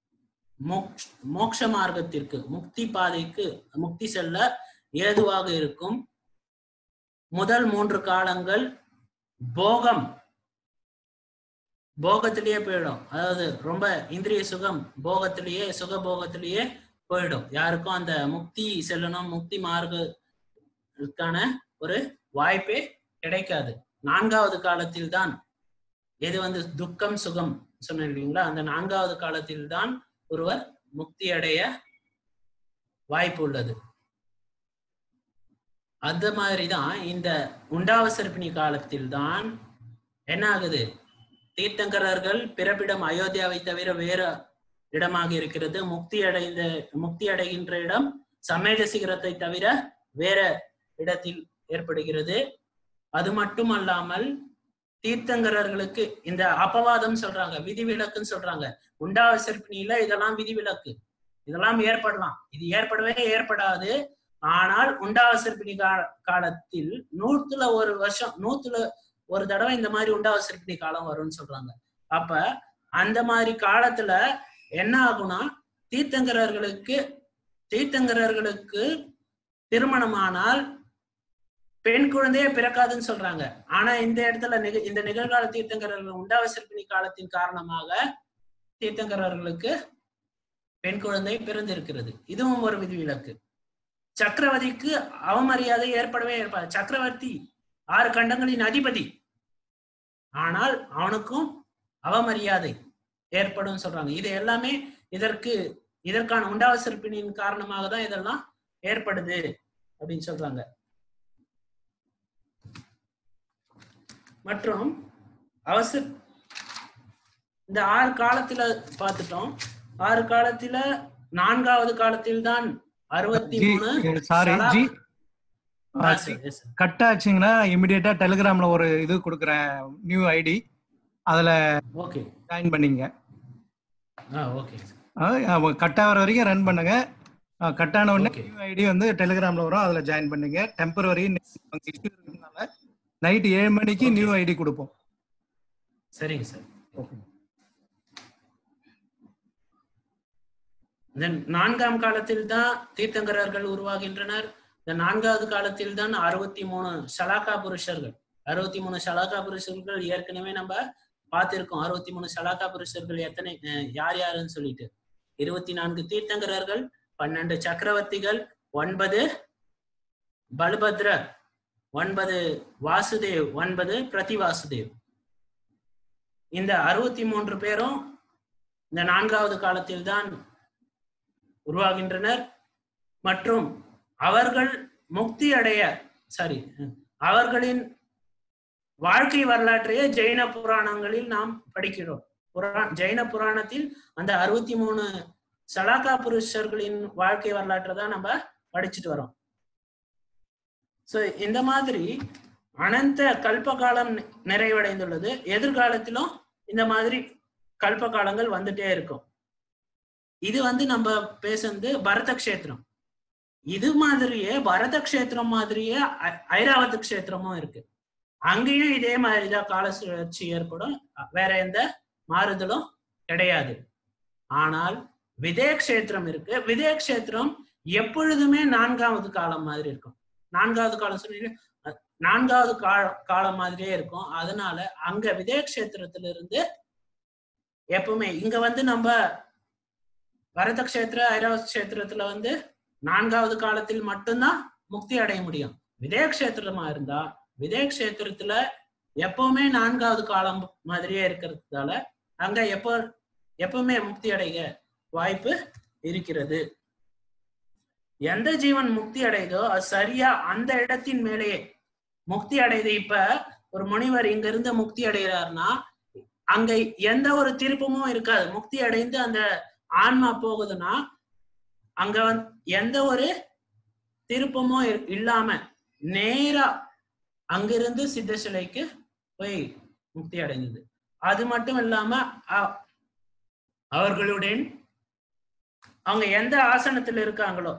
மோக்ஷ மார்க்கத்திற்கு முக்தி பாதைக்கு முக்தி செல்ல ஏதுவாக இருக்கும் முதல் மூன்று காலங்கள் போகம் போகத்திலேயே போயிடும் அதாவது ரொம்ப இந்திரிய சுகம் போகத்திலேயே சுக போகத்திலேயே போயிடும் யாருக்கும் அந்த முக்தி செல்லணும் முக்தி மார்க்கத்துக்கான ஒரு வாய்ப்பே கிடைக்காது நான்காவது காலத்தில் தான் எது வந்து துக்கம் சுகம் சொன்னேன் இல்லைங்களா அந்த நான்காவது காலத்தில் தான் ஒருவர் முக்தி அடைய வாய்ப்பு உள்ளது அந்த மாதிரிதான் இந்த உண்டாவசர்பிணி காலத்தில் தான் என்ன ஆகுது தீர்த்தங்கரர்கள் பிறப்பிடம் அயோத்தியாவை தவிர வேற இடமாக இருக்கிறது முக்தி அடைந்த முக்தி அடைகின்ற இடம் சமேத சிகரத்தை தவிர வேற இடத்தில் ஏற்படுகிறது அது மட்டுமல்லாமல் தீர்த்தங்கரர்களுக்கு இந்த அபவாதம் சொல்றாங்க விதிவிலக்குன்னு சொல்றாங்க உண்டாவசர்பிணியில இதெல்லாம் விதிவிலக்கு இதெல்லாம் ஏற்படலாம் இது ஏற்படவே ஏற்படாது ஆனால் உண்டாவசர்பிணி கா காலத்தில் நூத்துல ஒரு வருஷம் நூத்துல ஒரு தடவை இந்த மாதிரி உண்டாவசர்பிணி காலம் வரும்னு சொல்றாங்க அப்ப அந்த மாதிரி காலத்துல என்ன ஆகும்னா தீர்த்தங்கரர்களுக்கு தீர்த்தங்கரர்களுக்கு திருமணமானால் பெண் குழந்தையே பிறக்காதுன்னு சொல்றாங்க ஆனா இந்த இடத்துல நிக இந்த நிகழ்கால தீர்த்தங்கரர்கள் உண்டாவசர்பிணி காலத்தின் காரணமாக தீர்த்தங்கரர்களுக்கு பெண் குழந்தை பிறந்திருக்கிறது இதுவும் ஒரு விதிவிலக்கு சக்கரவர்த்திக்கு அவமரியாதை ஏற்படவே ஏற்பாது சக்கரவர்த்தி ஆறு கண்டங்களின் அதிபதி ஆனால் அவனுக்கும் அவமரியாதை ஏற்படும் சொல்றாங்க இது எல்லாமே இதற்கு இதற்கான உண்டாவசர்பினின் காரணமாக தான் இதெல்லாம் ஏற்படுது அப்படின்னு சொல்றாங்க மற்றும் அவசர இந்த ஆறு காலத்துல பார்த்துட்டோம் ஆறு காலத்துல நான்காவது காலத்தில் தான் அறுபத்தி ஜி மூணு sorry ji ah, sir, yes, sir. Cut ஆச்சுங்கன்னா இமிடியேட்டா டெலிகிராம்ல ஒரு இது கொடுக்குறேன் நியூ ஐடி அதுல ஓகே ஜாயின் பண்ணிங்க ஆ ஓகே கட் ஆகிற வரைக்கும் ரன் பண்ணுங்க கட் ஆன உடனே Okay. நியூ ஐடி வந்து டெலிகிராம்ல வரும் அதுல ஜாயின் பண்ணுங்க டெம்பரரி இஷ்யூ இருக்கிறதுனால நைட் ஏழு மணிக்கு Okay. நியூ ஐடி கொடுப்போம் சரிங்க சார் ஓகே தென் நான்காம் காலத்தில் தான் தீர்த்தங்கரர்கள் உருவாகின்றனர் இந்த நான்காவது காலத்தில் தான் அறுபத்தி மூணு ஷலாக்கா புருஷர்கள் அறுபத்தி மூணு ஷலாக்கா புருஷர்கள் ஏற்கனவே நம்ம பார்த்திருக்கோம் அறுபத்தி மூணு ஷலாக்கா புருஷர்கள் எத்தனை அஹ், யார் யாருன்னு சொல்லிட்டு இருபத்தி நான்கு தீர்த்தங்கரர்கள் பன்னெண்டு சக்கரவர்த்திகள் ஒன்பது பலபத்ரர் ஒன்பது வாசுதேவ் ஒன்பது பிரதி வாசுதேவ் இந்த அறுபத்தி மூன்று பேரும் இந்த நான்காவது காலத்தில் தான் உருவாகின்றனர் மற்றும் அவர்கள் முக்தி அடைய சாரி அவர்களின் வாழ்க்கை வரலாற்றையே ஜெயின புராணங்களில் நாம் படிக்கிறோம் புரா ஜெயின புராணத்தில் அந்த அறுபத்தி மூணு சலாக்கா புருஷர்களின் வாழ்க்கை வரலாற்றை தான் நம்ம படிச்சுட்டு வரோம் சோ இந்த மாதிரி அனந்த கல்ப காலம் நி- நிறைவடைந்துள்ளது எதிர்காலத்திலும் இந்த மாதிரி கல்ப காலங்கள் வந்துட்டே இருக்கும் இது வந்து நம்ம பேசுறது பரத கஷேத்திரம் இது மாதிரியே பரத கஷேத்திரம் மாதிரியே ஐ- ஐராவத கஷேத்திரமும் இருக்கு அங்கேயும் இதே மாதிரிதான் கால சுழற்சி ஏற்படும் வேற எந்த மாறுதலும் கிடையாது ஆனால் விதே கஷேத்திரம் இருக்கு விதே கஷேத்திரம் எப்பொழுதுமே நான்காவது காலம் மாதிரி இருக்கும் நான்காவது காலம் சொன்னீங்க அஹ் நான்காவது கால காலம் மாதிரியே இருக்கும் அதனால அங்க விதே கஷேத்திரத்துல இருந்து எப்பவுமே இங்க வந்து நம்ம பரத கஷேத்திர ஐராவத கஷேத்திரத்துல வந்து நான்காவது காலத்தில் மட்டும்தான் முக்தி அடைய முடியும் விதய கஷேத்திரமா இருந்தா விதய கஷேத்திரத்துல எப்பவுமே நான்காவது காலம் மாதிரியே இருக்கிறதால அங்க எப்போ எப்பவுமே முக்தி அடைய வாய்ப்பு இருக்கிறது எந்த ஜீவன் முக்தி அடையுதோ அது சரியா அந்த இடத்தின் மேலேயே முக்தி அடையுது இப்ப ஒரு முனிவர் இங்க இருந்து முக்தி அடைகிறாருன்னா அங்க எந்த ஒரு திருப்பமும் இருக்காது முக்தி அடைந்து அந்த ஆன்மா போகுதுன்னா அங்க வந்து எந்த ஒரு திருப்பமும் இரு- இல்லாம நேரா அங்கிருந்து சித்த சிலைக்கு போய் முக்தி அடைந்தது அது மட்டும் இல்லாம அ- அவர்களுடன் அவங்க எந்த ஆசனத்துல இருக்காங்களோ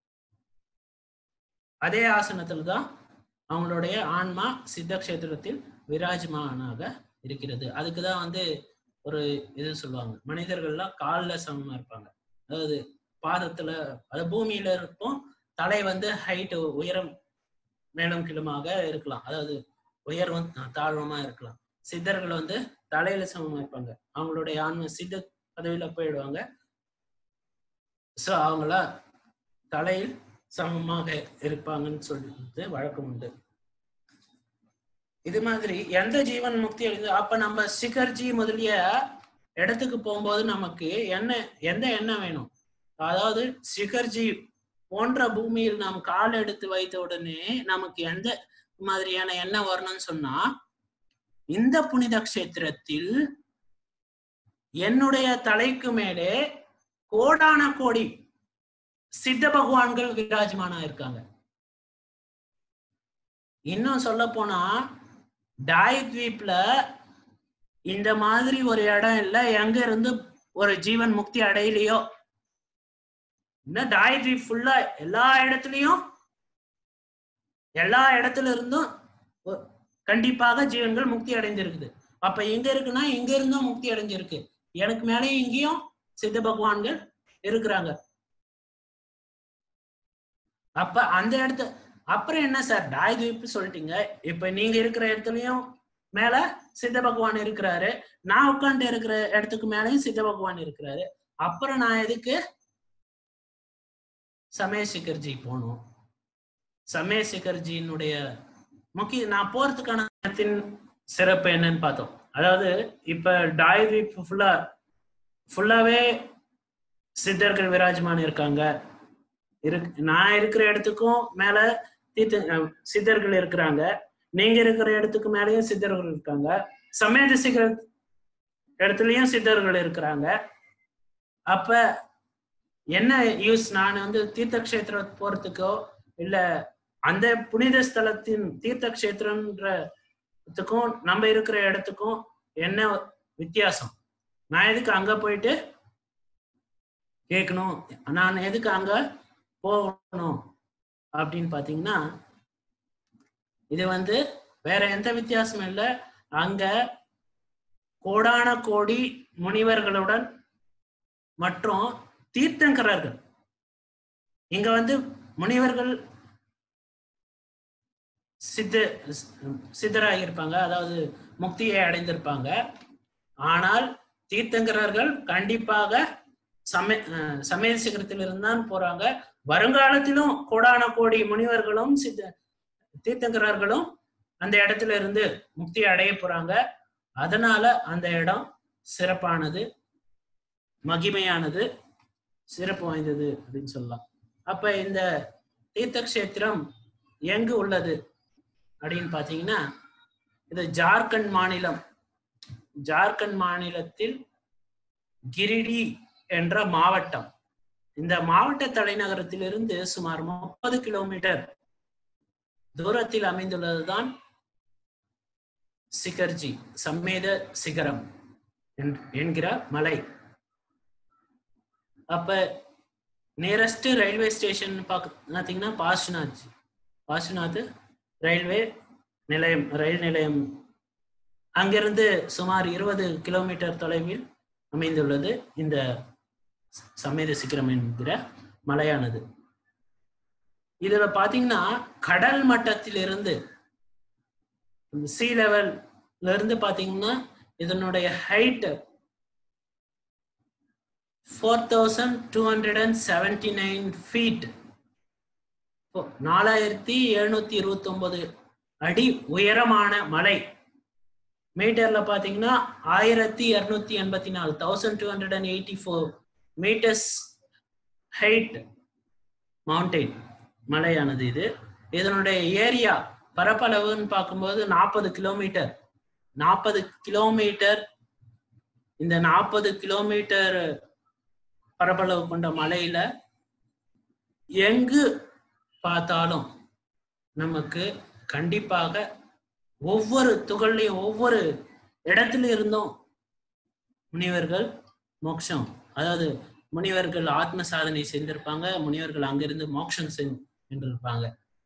அதே ஆசனத்துல தான் அவங்களுடைய ஆன்மா சித்த கஷேத்திரத்தில் விராஜமானாக இருக்கிறது அதுக்குதான் வந்து ஒரு இது சொல்லுவாங்க மனிதர்கள்லாம் கால்ல சமமா இருப்பாங்க அதாவது பாதத்துல அது பூமியில இருக்கும் தலை வந்து ஹைட் உயரம் மேலும் கீழுமாக இருக்கலாம் அதாவது உயர்வும் தா- தாழ்வுமா இருக்கலாம் சித்தர்கள் வந்து தலையில சமமா இருப்பாங்க அவங்களுடைய ஆன்ம சித்த பதவியில போயிடுவாங்க சோ அவங்கள தலையில் சமமாக இருப்பாங்கன்னு சொல்லிட்டு வழக்கம் உண்டு இது மாதிரி எந்த ஜீவன் முக்தி அடைந்து அப்ப நம்ம சிகர்ஜி முதலிய இடத்துக்கு போகும்போது நமக்கு என்ன எந்த எண்ணம் வேணும் அதாவது சிகர்ஜி போன்ற பூமியில் நாம் கால் எடுத்து வைத்த உடனே நமக்கு எந்த மாதிரியான எண்ணம் வரணும்னு சொன்னா இந்த புனித கஷேத்திரத்தில் என்னுடைய தலைக்கு மேலே கோடான கோடி சித்த பகவான்கள் விராஜமானா இருக்காங்க இன்னும் சொல்ல போனா டாய் தீப்ல இந்த மாதிரி ஒரு இடம் இல்ல எங்க இருந்து ஒரு ஜீவன் முக்தி அடையலையோ இன்னும் டாய் தீப் ஃபுல்லா எல்லா இடத்துலயும் எல்லா இடத்துல இருந்தும் ஒ- கண்டிப்பாக ஜீவன்கள் முக்தி அடைந்திருக்குது அப்ப எங்க இருக்குன்னா இங்க இருந்தும் முக்தி அடைஞ்சிருக்கு எனக்கு மேலேயும் இங்கேயும் சித்த பகவான்கள் இருக்கிறாங்க அப்ப அந்த இடத்து அப்புறம் என்ன சார் டாய் தீப் சொல்லிட்டீங்க இப்ப நீங்க இருக்கிற இடத்துலயும் மேல சித்த பகவான் இருக்கிறாரு நான் உட்கார்ந்து இருக்கிற இடத்துக்கு மேலயும் சித்த பகவான் இருக்கிறாரு அப்புறம் நான் எதுக்கு சமய சிகர்ஜி போகணும் சமய சிகர்ஜியினுடைய முக்கிய நான் போறதுக்கான காரணத்தின் சிறப்பு என்னன்னு பார்த்தோம் அதாவது இப்ப டாய் தீப் ஃபுல்லா ஃபுல்லாவே சித்தர்கள் விராஜமான் இருக்காங்க இருக்கு நான் இருக்கிற இடத்துக்கும் மேல தீர்த்த அஹ் சித்தர்கள் இருக்கிறாங்க நீங்க இருக்கிற இடத்துக்கு மேலயும் சித்தர்கள் இருக்காங்க சமேத சிகர இடத்துலயும் சித்தர்கள் இருக்கிறாங்க அப்ப என்ன யூஸ் நான் வந்து தீர்த்த கஷேத்திரம் போறதுக்கோ இல்ல அந்த புனித ஸ்தலத்தின் தீர்த்த கஷேத்திரம்ன்றதுக்கும் நம்ம இருக்கிற இடத்துக்கும் என்ன வித்தியாசம் நான் எதுக்கு அங்க போயிட்டு கேட்கணும் நான் எதுக்கு அங்க போகணும் அப்படின்னு பாத்தீங்கன்னா இது வந்து வேற எந்த வித்தியாசமும் இல்லை அங்க கோடான கோடி முனிவர்களுடன் மற்றும் தீர்த்தங்கரர்கள் இங்க வந்து முனிவர்கள் சித்த சித்தராக இருப்பாங்க அதாவது முக்தியை அடைந்திருப்பாங்க ஆனால் தீர்த்தங்கரர்கள் கண்டிப்பாக சமய அஹ் சமய சிகரத்தில் இருந்தான் போறாங்க வருங்காலத்திலும் கோடான கோடி முனிவர்களும் சித்த தீர்த்தங்கரர்களும் அந்த இடத்துல இருந்து முக்தி அடைய போறாங்க அதனால அந்த இடம் சிறப்பானது மகிமையானது சிறப்பு வாய்ந்தது அப்படின்னு சொல்லலாம் அப்ப இந்த தீர்த்த கஷேத்திரம் எங்கு உள்ளது அப்படின்னு பாத்தீங்கன்னா இது ஜார்க்கண்ட் மாநிலம் ஜார்க்கண்ட் மாநிலத்தில் கிரிடி என்ற மாவட்டம் இந்த மாவட்ட தலைநகரத்திலிருந்து சுமார் முப்பது கிலோமீட்டர் தூரத்தில் அமைந்துள்ளதுதான் சிகர்ஜி சம்மேத சிகரம் என்- என்கிற மலை அப்ப நியரஸ்ட் ரயில்வே ஸ்டேஷன் பார்க்க பார்த்தீங்கன்னா பாஷ்நாத் பாஷ்நாத் ரயில்வே நிலையம் ரயில் நிலையம் அங்கிருந்து சுமார் இருபது கிலோமீட்டர் தொலைவில் அமைந்துள்ளது இந்த சமேத சிகரம் என்கிற மலையானது இதுல பாத்தீங்கன்னா கடல் மட்டத்திலிருந்து சி லெவல்ல இருந்து பாத்தீங்கன்னா இதனுடைய height four thousand two hundred and seventy nine feet நாலாயிரத்தி எழுநூத்தி இருபத்தி ஒன்பது அடி உயரமான மலை மீட்டர்ல பாத்தீங்கன்னா ஆயிரத்தி இருநூத்தி எண்பத்தி நாலு thousand two hundred and eighty four metres height mountain மலையானது இது இதனுடைய ஏரியா பரப்பளவுன்னு பார்க்கும்போது நாற்பது கிலோமீட்டர் நாற்பது கிலோமீட்டர் இந்த நாற்பது கிலோமீட்டர் பரப்பளவு கொண்ட மலையில எங்கு பார்த்தாலும் நமக்கு கண்டிப்பாக ஒவ்வொரு துகள்லையும் ஒவ்வொரு இடத்துல இருந்தும் முனிவர்கள் மோட்சம் அதாவது முனிவர்கள் ஆத்ம சாதனை செய்திருப்பாங்க முனிவர்கள் அங்கிருந்து மோட்சம் சென்றிருப்பாங்க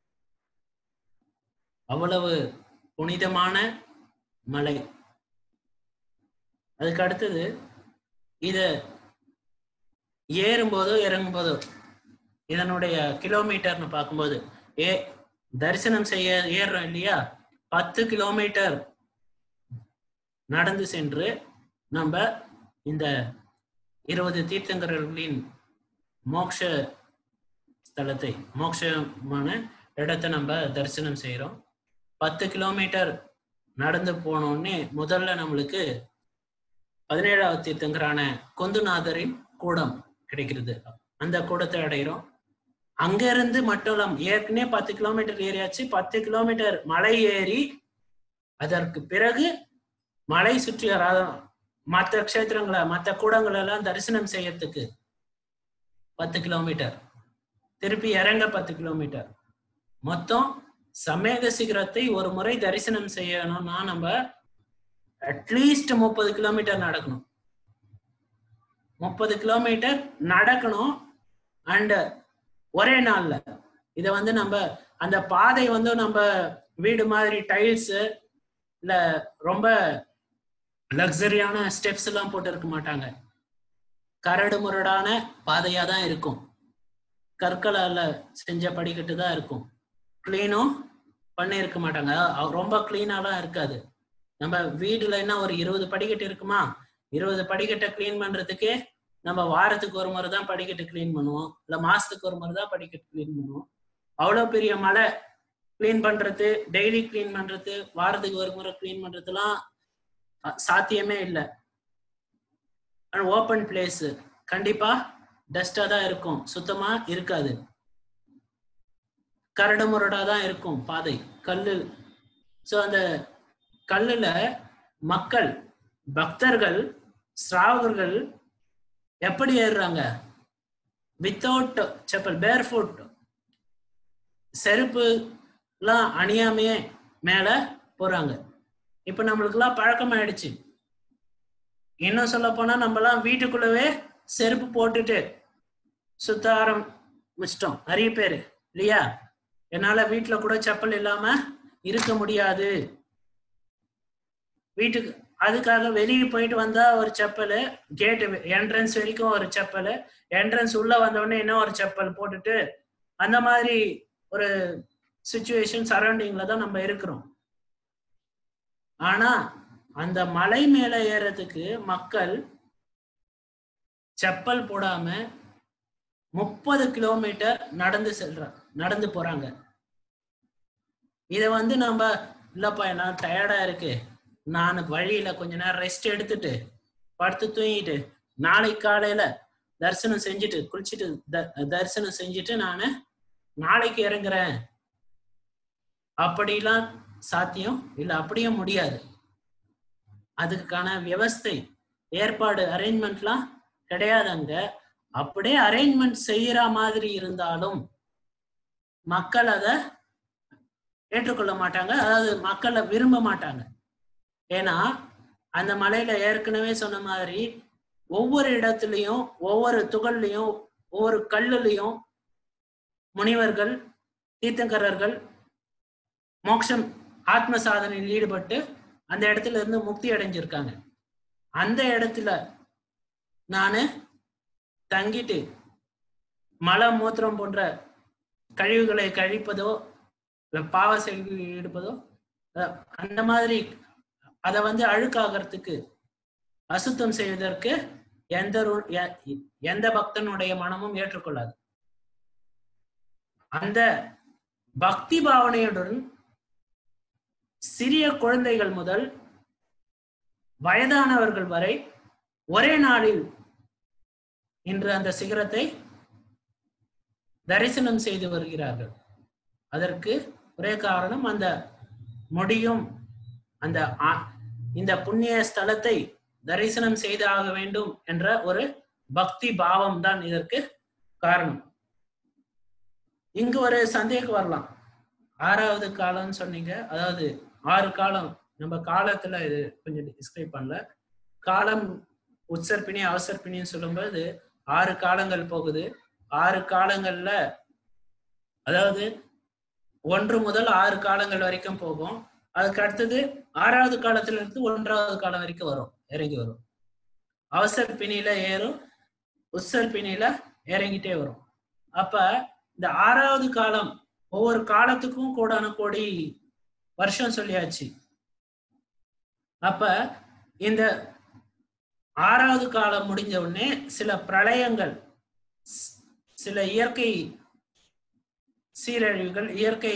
அவ்வளவு புனிதமான மலை அதுக்கு அடுத்தது இத ஏறும்போதோ இறங்கும்போதோ இதனுடைய கிலோமீட்டர்னு பார்க்கும்போது ஏ தரிசனம் செய்ய ஏறுறோம் இல்லையா பத்து கிலோமீட்டர் நடந்து சென்று நம்ம இந்த இருபது தீர்த்தங்கரர்களின் மோக்ஷ ஸ்தலத்தை மோட்சமான இடத்தை நம்ம தரிசனம் செய்யறோம் பத்து கிலோமீட்டர் நடந்து போனோடனே முதல்ல நம்மளுக்கு பதினேழாவது தீர்த்தங்கரான கொந்துநாதரின் கூடம் கிடைக்கிறது அந்த கூடத்தை அடைகிறோம் அங்க இருந்து மட்டும் ஏற்கனவே பத்து கிலோமீட்டர் ஏறியாச்சு பத்து கிலோமீட்டர் மலை ஏறி அதற்கு பிறகு மலை சுற்றி மற்ற க்ஷேத்திரங்களை மற்ற கூடங்களை எல்லாம் தரிசனம் செய்யறதுக்கு பத்து கிலோமீட்டர் திருப்பி இறங்க பத்து கிலோமீட்டர் மொத்தம் சமேக சிகரத்தை ஒரு முறை தரிசனம் செய்யணும்னா நம்ம அட்லீஸ்ட் முப்பது கிலோமீட்டர் நடக்கணும் முப்பது கிலோமீட்டர் நடக்கணும் அண்ட் ஒரே நாள்ல இத வந்து நம்ம அந்த பாதை வந்து நம்ம வீடு மாதிரி டைல்ஸ் இல்ல ரொம்ப லக்ஸரியான ஸ்டெப்ஸ் எல்லாம் போட்டு இருக்க மாட்டாங்க கரடு முரடான பாதையா தான் இருக்கும் கற்களால செஞ்ச படிக்கட்டு தான் இருக்கும் கிளீனும் பண்ணி இருக்க மாட்டாங்க ரொம்ப கிளீனாலாம் இருக்காது நம்ம வீடுல என்ன ஒரு இருபது படிக்கட்டு இருக்குமா இருபது படிக்கட்டை கிளீன் பண்றதுக்கு நம்ம வாரத்துக்கு ஒரு முறை தான் படிக்கட்டு கிளீன் பண்ணுவோம் இல்ல மாசத்துக்கு ஒரு முறை தான் படிக்கட்டு கிளீன் பண்ணுவோம் அவ்வளவு பெரிய மழை கிளீன் பண்றது டெய்லி கிளீன் பண்றது வாரத்துக்கு ஒரு முறை கிளீன் பண்றதுலாம் சாத்தியமே இல்லை ஓப்பன் பிளேஸ் கண்டிப்பா டஸ்டா தான் இருக்கும் சுத்தமா இருக்காது கரடு முரடா தான் இருக்கும் பாதை கல்லு சோ அந்த கல்லுல மக்கள் பக்தர்கள் ஸ்ராவகர்கள் எப்படி ஏறுறாங்க வித்தவுட் செப்பல் பேர் ஃபுட் செருப்பு எல்லாம் அணியாமையே மேல போறாங்க இப்ப நம்மளுக்கெல்லாம் பழக்கம் ஆயிடுச்சு இன்னும் சொல்ல போனா நம்மலாம் வீட்டுக்குள்ளவே செருப்பு போட்டுட்டு சுத்த ஆரம்பிச்சிட்டோம் நிறைய பேரு இல்லையா என்னால வீட்டுல கூட செப்பல் இல்லாம இருக்க முடியாது வீட்டுக்கு அதுக்காக வெளியே போயிட்டு வந்தா ஒரு செப்பல் கேட்டு என்ட்ரன்ஸ் வரைக்கும் ஒரு செப்பல் என்ட்ரன்ஸ் உள்ள வந்தோடனே இன்னும் ஒரு செப்பல் போட்டுட்டு அந்த மாதிரி ஒரு சுச்சுவேஷன் சரௌண்டிங்ல தான் நம்ம இருக்கிறோம் ஆனா அந்த மலை மேல ஏறதுக்கு மக்கள் செப்பல் போடாம முப்பது கிலோமீட்டர் நடந்து செல்ற நடந்து போறாங்க இத வந்து நம்ம இல்லப்பா நான் டயர்டா இருக்கு நான் வழியில கொஞ்ச நேரம் ரெஸ்ட் எடுத்துட்டு படுத்து தூங்கிட்டு நாளைக்கு காலையில தரிசனம் செஞ்சுட்டு குளிச்சுட்டு தரிசனம் செஞ்சுட்டு நானு நாளைக்கு இறங்குறேன் அப்படிலாம் சாத்தியம் இல்ல அப்படியும் முடியாது அதுக்கான வியவஸ்தை ஏற்பாடு அரேஞ்ச்மெண்ட்லாம் கிடையாது அங்க அப்படியே அரேஞ்ச்மெண்ட் செய்யற மாதிரி இருந்தாலும் மக்கள் அதை ஏற்றுக்கொள்ள மாட்டாங்க அதாவது மக்களை விரும்ப மாட்டாங்க ஏன்னா அந்த மலையில ஏற்கனவே சொன்ன மாதிரி ஒவ்வொரு இடத்துலயும் ஒவ்வொரு துகள்லையும் ஒவ்வொரு கல்லுலையும் முனிவர்கள் தீர்த்தங்கரர்கள் மோட்சம் ஆத்ம சாதனையில் ஈடுபட்டு அந்த இடத்துல இருந்து முக்தி அடைஞ்சிருக்காங்க அந்த இடத்துல நானு தங்கிட்டு மல மூத்திரம் போன்ற கழிவுகளை கழிப்பதோ பாவ செயல்களில் ஈடுபதோ அந்த மாதிரி அதை வந்து அழுக்காகிறதுக்கு அசுத்தம் செய்வதற்கு எந்த எந்த பக்தனுடைய மனமும் ஏற்றுக்கொள்ளாது அந்த பக்தி பாவனையுடன் சிறிய குழந்தைகள் முதல் வயதானவர்கள் வரை ஒரே நாளில் இன்று அந்த சிகரத்தை தரிசனம் செய்து வருகிறார்கள் அதற்கு ஒரே காரணம் அந்த முடியும் அந்த இந்த புண்ணிய ஸ்தலத்தை தரிசனம் செய்தாக வேண்டும் என்ற ஒரு பக்தி பாவம் தான் இதற்கு காரணம் இங்கு ஒரு சந்தேகம் வரலாம் ஆறாவது காலம்னு சொன்னீங்க அதாவது ஆறு காலம் நம்ம காலத்துல இது கொஞ்சம் டிஸ்கிரைப் பண்ணல காலம் உற்சர்பிணி அவசர்பிணின்னு சொல்லும்போது ஆறு காலங்கள் போகுது ஆறு காலங்கள்ல அதாவது ஒன்று முதல் ஆறு காலங்கள் வரைக்கும் போகும் அதுக்கு அடுத்தது ஆறாவது காலத்துல இருந்து ஒன்றாவது காலம் வரைக்கும் வரும் இறங்கி வரும் அவசர பிணியில ஏறும் உற்சர் பிணியில இறங்கிட்டே வரும் அப்ப இந்த ஆறாவது காலம் ஒவ்வொரு காலத்துக்கும் கோடான கோடி வருஷம் சொல்லியாச்சு அப்ப இந்த ஆறாவது காலம் முடிஞ்ச உடனே சில பிரளயங்கள் ஸ்- சில இயற்கை சீரழிவுகள் இயற்கை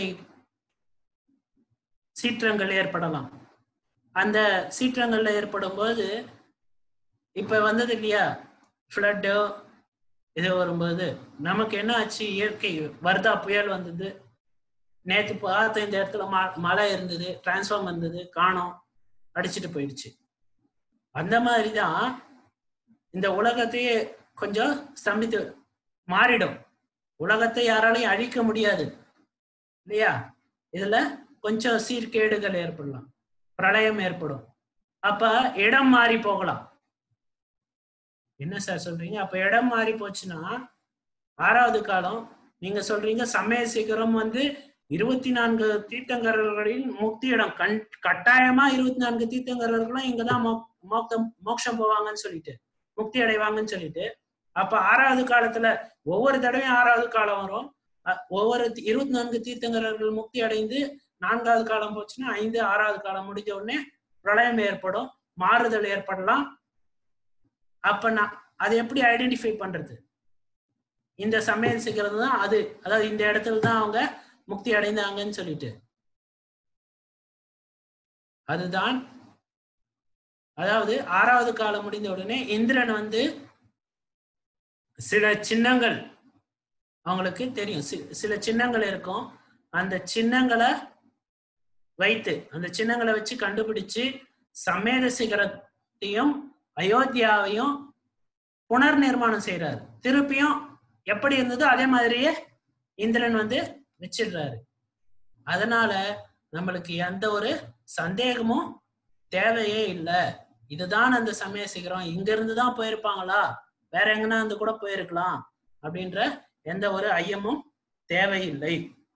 சீற்றங்கள் ஏற்படலாம் அந்த சீற்றங்கள்ல ஏற்படும் போது இப்ப வந்தது இல்லையா ஃப்ளட்டு இது வரும்போது நமக்கு என்ன ஆச்சு இயற்கை வர்தா புயல் வந்தது நேத்து பார்த்த இந்த இடத்துல ம- மழை இருந்தது டிரான்ஸ்ஃபார்ம் இருந்தது காணோம் அடிச்சிட்டு போயிடுச்சு அந்த மாதிரி தான் இந்த உலகத்தையே கொஞ்சம் ஸ்தம்பித்து மாறிடும் உலகத்தை யாராலையும் அழிக்க முடியாது இல்லையா இதுல கொஞ்சம் சீர்கேடுகள் ஏற்படலாம் பிரளயம் ஏற்படும் அப்ப இடம் மாறி போகலாம் என்ன சார் சொல்றீங்க அப்ப இடம் மாறி போச்சுன்னா ஆறாவது காலம் நீங்க சொல்றீங்க சமய சிகரம் வந்து இருபத்தி நான்கு தீர்த்தங்கரர்களின் முக்தி இடம் கண் கட்டாயமா இருபத்தி நான்கு தீர்த்தங்கரர்களும் இங்கதான் மோக்- மோக்தம் மோட்சம் போவாங்கன்னு சொல்லிட்டு முக்தி அடைவாங்கன்னு சொல்லிட்டு அப்ப ஆறாவது காலத்துல ஒவ்வொரு தடவையும் ஆறாவது காலம் வரும் அ- ஒவ்வொரு தி- இருபத்தி நான்கு தீர்த்தங்கரர்கள் முக்தி அடைந்து நான்காவது காலம் போச்சுன்னா ஐந்து ஆறாவது காலம் முடிஞ்ச உடனே பிரளயம் ஏற்படும் மாறுதல் ஏற்படலாம் அப்ப நான் அதை எப்படி ஐடென்டிஃபை பண்றது இந்த சமையல் செய்கிறது தான் அது அதாவது இந்த இடத்துல தான் அவங்க முக்தி அடைந்தாங்கன்னு சொல்லிட்டு அதுதான் அதாவது ஆறாவது காலம் முடிந்த உடனே இந்திரன் வந்து சில சின்னங்கள் அவங்களுக்கு தெரியும் சி- சில சின்னங்கள் இருக்கும் அந்த சின்னங்களை வைத்து அந்த சின்னங்களை வச்சு கண்டுபிடிச்சு சமேத சிகரத்தையும் அயோத்தியாவையும் புனர் நிர்மாணம் செய்யறாரு திருப்பியும் எப்படி இருந்ததோ அதே மாதிரியே இந்திரன் வந்து வச்சிடுறாரு அதனால நம்மளுக்கு எந்த ஒரு சந்தேகமும் தேவையே இல்லை இதுதான் அந்த சமய சிகரம் இங்க இருந்து தான் போயிருப்பாங்களா வேற எங்கன்னா இருந்து கூட போயிருக்கலாம் அப்படின்ற எந்த ஒரு ஐயமும் தேவையில்லை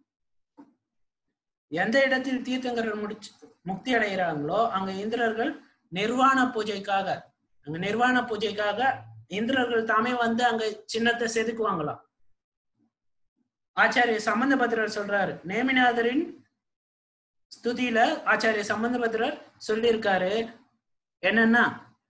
எந்த இடத்தில் தீர்த்தங்கரர் முடிச்சு முக்தி அடைகிறாங்களோ அங்க இந்திரர்கள் நிர்வாண பூஜைக்காக அங்க நிர்வாண பூஜைக்காக இந்திரர்கள் தாமே வந்து அங்க சின்னத்தை செதுக்குவாங்களாம் ஆச்சாரிய சம்பந்தபத்திரர் சொல்றாரு நேமிநாதரின் ஸ்துதியில ஆச்சாரிய சம்பந்தபத்திரர் சொல்லியிருக்காரு என்னன்னா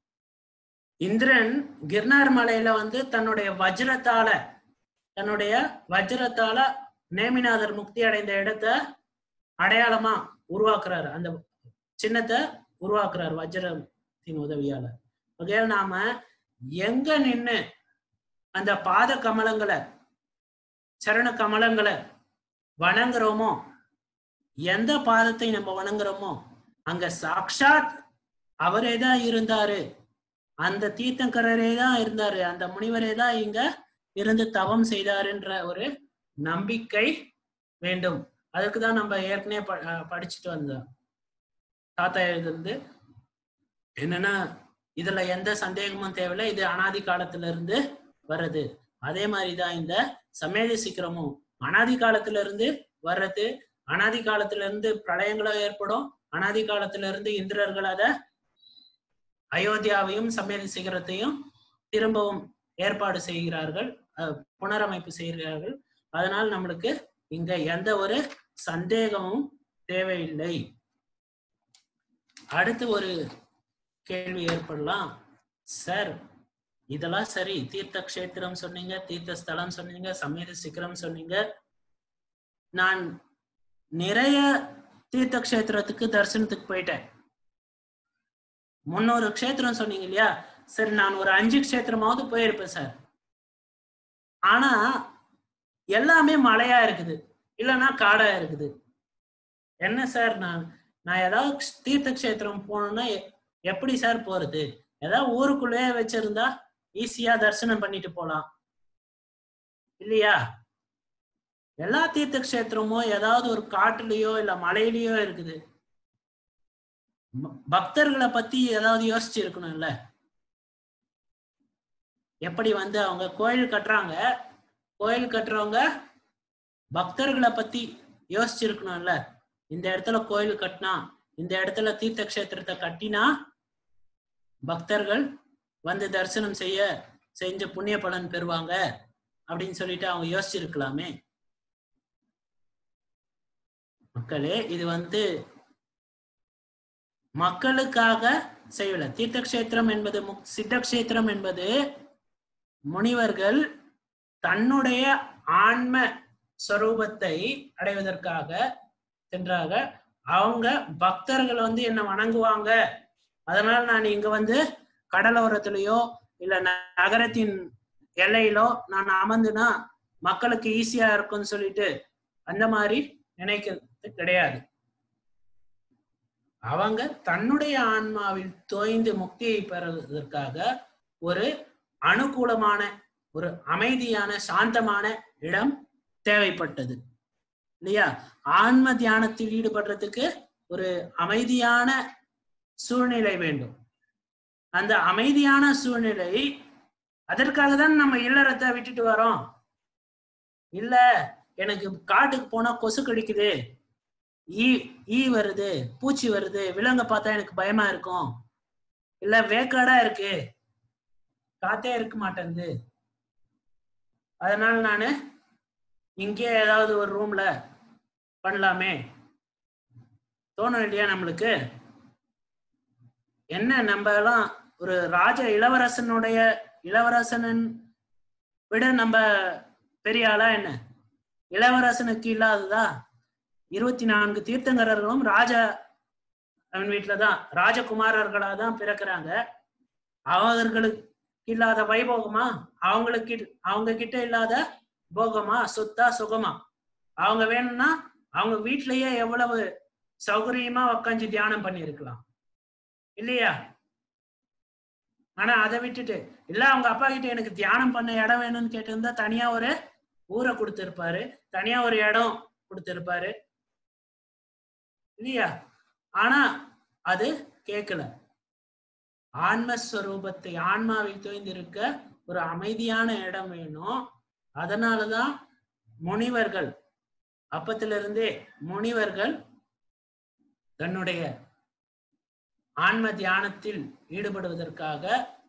இந்திரன் கிர்னார் மலையில வந்து தன்னுடைய வஜ்ரத்தால தன்னுடைய வஜ்ரத்தால நேமிநாதர் முக்தி அடைந்த இடத்த அடையாளமா உருவாக்குறாரு அந்த சின்னத்தை உருவாக்குறாரு வஜ்ரத்தின் உதவியால வகையால் நாம எங்க நின்னு அந்த பாத கமலங்களை சரண கமலங்களை வணங்குறோமோ எந்த பாதத்தை நம்ம வணங்குறோமோ அங்க சாக்ஷாத் அவரே தான் இருந்தாரு அந்த தீர்த்தங்கரரே தான் இருந்தாரு அந்த முனிவரே தான் இங்க இருந்து தவம் செய்தாருன்ற ஒரு நம்பிக்கை வேண்டும் அதுக்கு தான் நம்ம ஏற்கனவே ப- அஹ் படிச்சுட்டு வந்தோம் தாத்தா எழுதுறது என்னன்னா இதுல எந்த சந்தேகமும் தேவையில்லை இது அனாதி காலத்துல இருந்து வர்றது அதே மாதிரிதான் இந்த சமேத சிக்கிரமும் அனாதி காலத்துல இருந்து வர்றது அனாதி காலத்துல இருந்து பிரளயங்களும் ஏற்படும் அனாதி காலத்துல இருந்து இந்திரர்கள் அத அயோத்தியாவையும் சமேத சிகரத்தையும் திரும்பவும் ஏற்பாடு செய்கிறார்கள் அஹ், புனரமைப்பு செய்கிறார்கள் அதனால் நம்மளுக்கு இங்க எந்த ஒரு சந்தேகமும் தேவையில்லை அடுத்து ஒரு கேள்வி ஏற்படலாம் சார் இதெல்லாம் சரி தீர்த்த கஷேத்திரம் சொன்னீங்க தீர்த்த ஸ்தலம் சொன்னீங்க சமேத சிகரம் சொன்னீங்க நான் நிறைய தீர்த்த கஷேத்திரத்துக்கு தரிசனத்துக்கு போயிட்டேன் முன்னூறு க்ஷேத்திரம் சொன்னீங்க இல்லையா சரி நான் ஒரு அஞ்சு க்ஷேத்திரமாவது போயிருப்பேன் சார் ஆனா எல்லாமே மலையா இருக்குது இல்லைன்னா காடா இருக்குது என்ன சார் நான் நான் ஏதாவது க்ஷ்- தீர்த்த கஷேத்திரம் போகணும்னா எ- எப்படி சார் போறது ஏதாவது ஊருக்குள்ளேயே வச்சிருந்தா ஈஸியா தரிசனம் பண்ணிட்டு போலாம் இல்லையா எல்லா தீர்த்த கஷேத்திரமும் ஏதாவது ஒரு காட்டுலயோ இல்ல மலையிலயோ இருக்குது ப- பக்தர்களை பத்தி ஏதாவது யோசிச்சு இருக்கணும்ல எப்படி வந்து அவங்க கோயில் கட்டுறாங்க கோயில் கட்டுறவங்க பக்தர்களை பத்தி யோசிச்சிருக்கணும்ல இந்த இடத்துல கோயில் கட்டினா இந்த இடத்துல தீர்த்த கஷேத்திரத்தை கட்டினா பக்தர்கள் வந்து தரிசனம் செய்ய செஞ்ச புண்ணிய பலன் பெறுவாங்க அப்படின்னு சொல்லிட்டு அவங்க யோசிச்சிருக்கலாமே மக்களே இது வந்து மக்களுக்காக செய்யவில்லை தீர்த்த கஷேத்திரம் என்பது முக்- சித்த கஷேத்திரம் என்பது முனிவர்கள் தன்னுடைய ஆன்ம ஸ்வரூபத்தை அடைவதற்காக சென்றாக அவங்க பக்தர்கள் வந்து என்ன வணங்குவாங்க அதனால நான் இங்க வந்து கடலோரத்திலேயோ இல்ல ந- நகரத்தின் எல்லையிலோ நான் அமர்ந்துனா மக்களுக்கு ஈஸியா இருக்கும்னு சொல்லிட்டு அந்த மாதிரி நினைக்கிறது கிடையாது அவங்க தன்னுடைய ஆன்மாவில் தோய்ந்து முக்தியை பெறுவதற்காக ஒரு அனுகூலமான ஒரு அமைதியான சாந்தமான இடம் தேவைப்பட்டது இல்லையா ஆன்ம தியானத்தில் ஈடுபடுறதுக்கு ஒரு அமைதியான சூழ்நிலை வேண்டும் அந்த அமைதியான சூழ்நிலை அதற்காக தான் நம்ம இல்லறத்தை விட்டுட்டு வரோம் இல்ல எனக்கு காட்டுக்கு போனா கொசு கடிக்குது ஈ ஈ வருது பூச்சி வருது விலங்க பார்த்தா எனக்கு பயமா இருக்கும் இல்ல வேக்காடா இருக்கு காத்தே இருக்க மாட்டேங்குது அதனால நானு இங்கே ஏதாவது ஒரு ரூம்ல பண்ணலாமே தோணும் இல்லையா நம்மளுக்கு என்ன நம்ம எல்லாம் ஒரு ராஜ இளவரசனுடைய இளவரசனின் விட நம்ம பெரிய ஆளா என்ன இளவரசனுக்கு இல்லாததா இருபத்தி நான்கு தீர்த்தங்கரர்களும் ராஜா அவன் வீட்டுலதான் ராஜகுமாரர்களா தான் பிறக்கிறாங்க அவர்களுக்கு இல்லாத வைபோகமா அவங்களுக்கு இல்- அவங்க கிட்ட இல்லாத போகமா சொத்தா சுகமா அவங்க வேணும்னா அவங்க வீட்லயே எவ்வளவு சௌகரியமா உக்காந்து தியானம் பண்ணியிருக்கலாம் இல்லையா ஆனா அதை விட்டுட்டு இல்ல அவங்க அப்பா கிட்ட எனக்கு தியானம் பண்ண இடம் வேணும்னு கேட்டிருந்தா தனியா ஒரு ஊரை கொடுத்திருப்பாரு தனியா ஒரு இடம் கொடுத்திருப்பாரு இல்லையா ஆனா அது கேட்கல ஆன்மஸ்வரூபத்தை ஆன்மாவில் தோய்ந்திருக்க ஒரு அமைதியான இடம் வேணும் அதனாலதான் முனிவர்கள் அப்பத்திலிருந்தே முனிவர்கள் தன்னுடைய ஆன்ம தியானத்தில் ஈடுபடுவதற்காக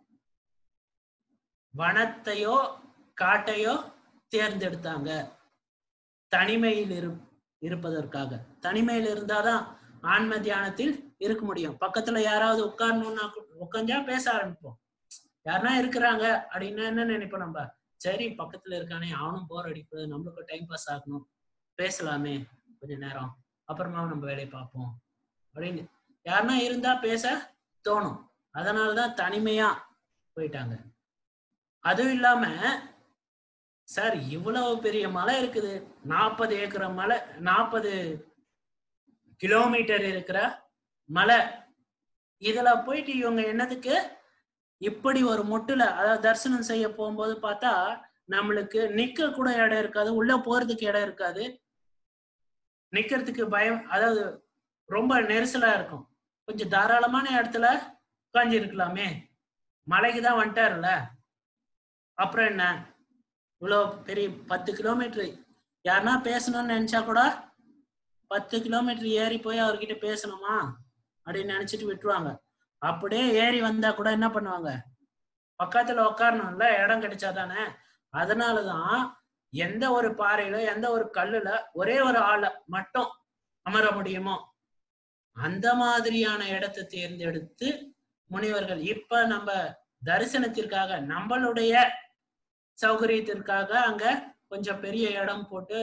வனத்தையோ காட்டையோ தேர்ந்தெடுத்தாங்க தனிமையில் இரு இருப்பதற்காக தனிமையில் இருந்தாதான் ஆன்ம தியானத்தில் இருக்க முடியும் பக்கத்துல யாராவது உட்காரணும்னா உட்காந்தா பேச ஆரம்பிப்போம் யாருன்னா இருக்கிறாங்க அப்படின்னா என்ன நினைப்போம் நம்ம சரி பக்கத்துல இருக்கானே அவனும் போர் அடிக்குது நம்மளுக்கும் டைம் பாஸ் ஆகணும் பேசலாமே கொஞ்ச நேரம் அப்புறமா நம்ம வேலையை பார்ப்போம் அப்படின்னு யாருன்னா இருந்தா பேச தோணும் அதனாலதான் தனிமையா போயிட்டாங்க அதுவும் இல்லாம சார் இவ்வளவு பெரிய மலை இருக்குது நாற்பது ஏக்கர் மலை நாற்பது கிலோமீட்டர் இருக்கிற மலை இதுல போயிட்டு இவங்க என்னதுக்கு இப்படி ஒரு முட்டுல அதாவது தரிசனம் செய்ய போகும்போது பார்த்தா நம்மளுக்கு நிக்க கூட இடம் இருக்காது உள்ள போறதுக்கு இடம் இருக்காது நிக்கிறதுக்கு பயம் அதாவது ரொம்ப நெரிசலா இருக்கும் கொஞ்சம் தாராளமான இடத்துல உட்காந்து இருக்கலாமே மலைக்கு தான் வந்துட்டாருல்ல அப்புறம் என்ன இவ்வளோ பெரிய பத்து கிலோமீட்டர் யாருன்னா பேசணும்னு நினைச்சா கூட பத்து கிலோமீட்டர் ஏறி போய் அவர்கிட்ட பேசணுமா அப்படின்னு நினைச்சிட்டு விட்டுருவாங்க அப்படியே ஏறி வந்தா கூட என்ன பண்ணுவாங்க பக்கத்துல உட்காரணும்ல இடம் கிடைச்சாதானே அதனாலதான் எந்த ஒரு பாறையில எந்த ஒரு கல்லுல ஒரே ஒரு ஆளை மட்டும் அமர முடியுமோ அந்த மாதிரியான இடத்தை தேர்ந்தெடுத்து முனிவர்கள் இப்ப நம்ம தரிசனத்திற்காக நம்மளுடைய சௌகரியத்திற்காக அங்க கொஞ்சம் பெரிய இடம் போட்டு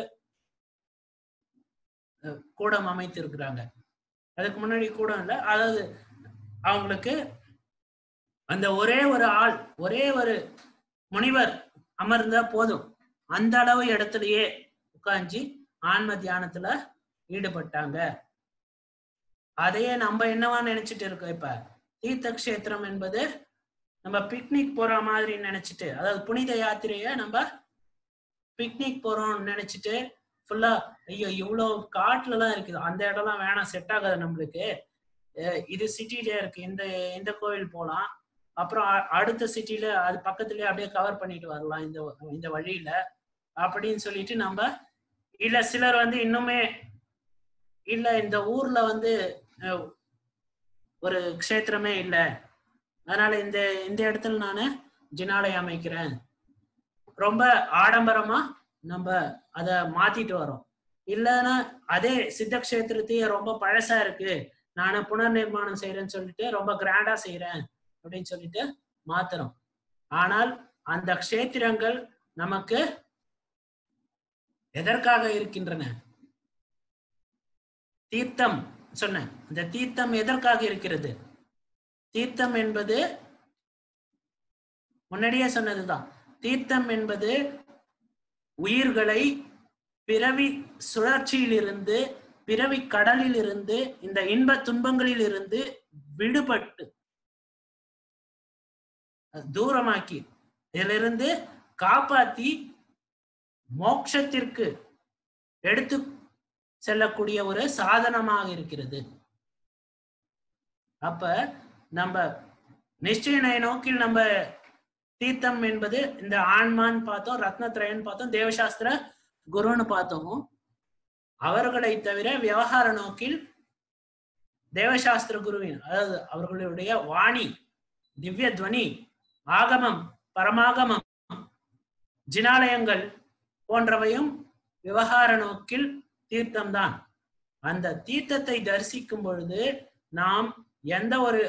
அஹ், கூடம் அமைத்திருக்கிறாங்க அதுக்கு முன்னாடி கூடம் இல்லை அதாவது அவங்களுக்கு அந்த ஒரே ஒரு ஆள் ஒரே ஒரு முனிவர் அமர்ந்தா போதும் அந்த அளவு இடத்துலயே உட்கார்ந்து ஆன்ம தியானத்துல ஈடுபட்டாங்க அதையே நம்ம என்னவா நினைச்சிட்டு இருக்கோம் இப்ப தீர்த்த கஷேத்திரம் என்பது நம்ம பிக்னிக் போற மாதிரி நினைச்சிட்டு அதாவது புனித யாத்திரைய நம்ம பிக்னிக் போறோம்னு நினைச்சிட்டு ஃபுல்லா ஐயோ இவ்வளவு காட்டுல எல்லாம் இருக்குது அந்த இடம்லாம் வேணாம் செட் ஆகாது நம்மளுக்கு அஹ் இது சிட்டிலே இருக்கு இந்த இந்த கோவில் போலாம் அப்புறம் அ- அடுத்த சிட்டில அது பக்கத்துலயே அப்படியே கவர் பண்ணிட்டு வரலாம் இந்த இந்த வழியில அப்படின்னு சொல்லிட்டு நம்ம இல்ல சிலர் வந்து இன்னுமே இல்ல இந்த ஊர்ல வந்து அஹ், ஒரு க்ஷேத்திரமே இல்ல அதனால இந்த இந்த இடத்துல நானு ஜினாலயம் அமைக்கிறேன் ரொம்ப ஆடம்பரமா நம்ம அத மாத்திட்டு வரோம் இல்லைன்னா அதே சித்த க்ஷேத்திரத்தையே ரொம்ப பழசா இருக்கு நான் புனர் நிர்மாணம் செய்யறேன்னு சொல்லிட்டு ரொம்ப கிராண்டா செய்யறேன் அப்படின்னு சொல்லிட்டு மாத்துறோம் ஆனால் அந்த க்ஷேத்திரங்கள் நமக்கு எதற்காக இருக்கின்றன தீர்த்தம் சொன்னேன் இந்த தீர்த்தம் எதற்காக இருக்கிறது தீர்த்தம் என்பது முன்னாடியே சொன்னதுதான் தீர்த்தம் என்பது உயிர்களை பிறவி சுழற்சியிலிருந்து பிறவி கடலில் இருந்து இந்த இன்ப துன்பங்களில் இருந்து விடுபட்டு தூரமாக்கி இதிலிருந்து காப்பாத்தி மோட்சத்திற்கு எடுத்து செல்லக்கூடிய ஒரு சாதனமாக இருக்கிறது அப்ப நம்ம நிச்சய நோக்கில் நம்ம தீர்த்தம் என்பது இந்த ஆன்மான்னு பார்த்தோம் ரத்னத்ரயன் பார்த்தோம் தேவசாஸ்திர குருன்னு பார்த்தோம் அவர்களை தவிர விவகார நோக்கில் தேவசாஸ்திர குருவின் அதாவது அவர்களுடைய வாணி திவ்ய துவனி ஆகமம் பரமாகமம் ஜினாலயங்கள் போன்றவையும் விவகார நோக்கில் தீர்த்தம்தான் அந்த தீர்த்தத்தை தரிசிக்கும் பொழுது நாம் எந்த ஒரு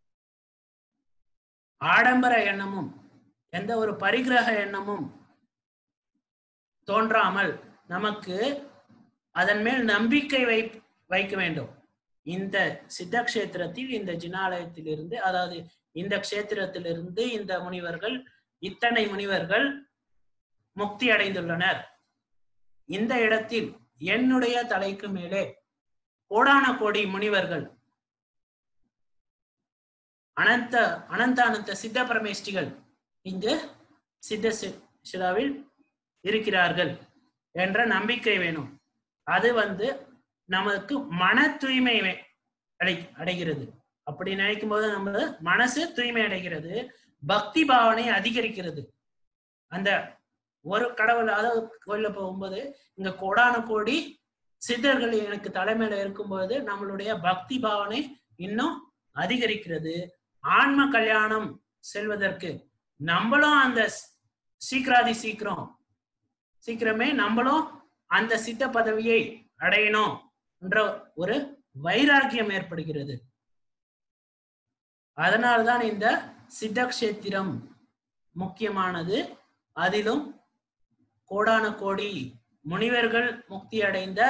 ஆடம்பர எண்ணமும் எந்த ஒரு பரிகிரக எண்ணமும் தோன்றாமல் நமக்கு அதன் மேல் நம்பிக்கை வை வைக்க வேண்டும் இந்த சித்த கஷேத்திரத்தில் இந்த ஜினாலயத்திலிருந்து அதாவது இந்த கஷேத்திரத்திலிருந்து இந்த முனிவர்கள் இத்தனை முனிவர்கள் முக்தி அடைந்துள்ளனர் இந்த இடத்தில் என்னுடைய தலைக்கு மேலே கோடான கோடி முனிவர்கள் அனந்த அனந்த அனந்த சித்த பரமேஷ்டிகள் இங்கு சித்த சிலாவில் இருக்கிறார்கள் என்ற நம்பிக்கை வேணும் அது வந்து நமக்கு மன தூய்மை அடை அடைகிறது அப்படி நினைக்கும் போது நம்ம மனசு தூய்மை அடைகிறது பக்தி பாவனை அதிகரிக்கிறது அந்த ஒரு கடவுள் அதாவது கோயில போகும்போது இங்க கோடான கோடி சித்தர்கள் எனக்கு தலைமையில இருக்கும்போது நம்மளுடைய பக்தி பாவனை இன்னும் அதிகரிக்கிறது ஆன்ம கல்யாணம் செல்வதற்கு நம்மளும் அந்த சீக்கிராதி சீக்கிரம் சீக்கிரமே நம்மளும் அந்த சித்த பதவியை அடையணும் என்ற ஒரு வைராக்கியம் ஏற்படுகிறது அதனால்தான் இந்த சித்தக்ஷேத்திரம் முக்கியமானது அதிலும் கோடான கோடி முனிவர்கள் முக்தி அடைந்த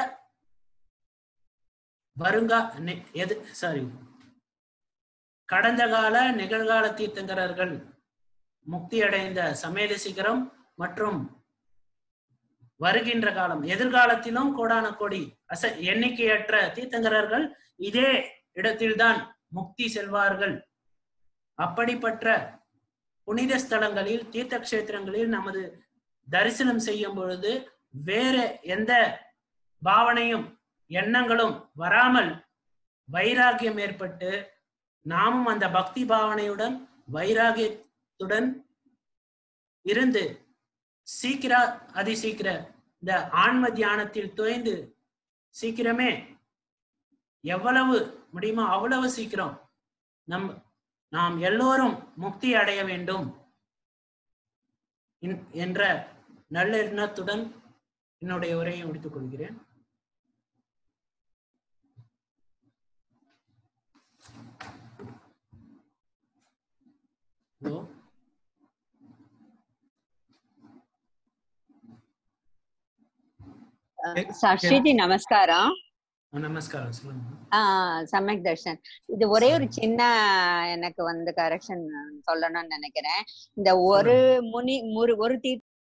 வருங்கா எது சாரி கடந்த கால நிகழ்கால தீர்த்தங்கரர்கள் முக்தி அடைந்த சமேத சிகரம் மற்றும் வருகின்ற காலம் எதிர்காலத்திலும் கோடான கோடி அச எண்ணிக்கையற்ற தீர்த்தங்கரர்கள் இதே இடத்தில்தான் முக்தி செல்வார்கள் அப்படிப்பட்ட புனித ஸ்தலங்களில் தீர்த்த கஷேத்திரங்களில் நமது தரிசனம் செய்யும் பொழுது வேற எந்த பாவனையும் எண்ணங்களும் வராமல் வைராகியம் ஏற்பட்டு நாமும் அந்த பக்தி பாவனையுடன் வைராகியத்துடன் இருந்து சீக்கிர அதிசீக்கிர இந்த ஆன்ம தியானத்தில் தோய்ந்து சீக்கிரமே எவ்வளவு முடியுமோ அவ்வளவு சீக்கிரம் நம் நாம் எல்லோரும் முக்தி அடைய வேண்டும் என்ற நல்ல எண்ணத்துடன் என்னுடைய உரையை முடித்துக் கொள்கிறேன் ஹலோ சஷ்டிஜி நமஸ்காரம் நமஸ்காரம் சொல்லுங்க ஆஹ் சமயக் தர்ஷன் இது ஒரே ஒரு சின்ன எனக்கு வந்து கரெக்ஷன் சொல்லணும்னு நினைக்கிறேன் இந்த ஒரு முனி ஒரு தீர்த்த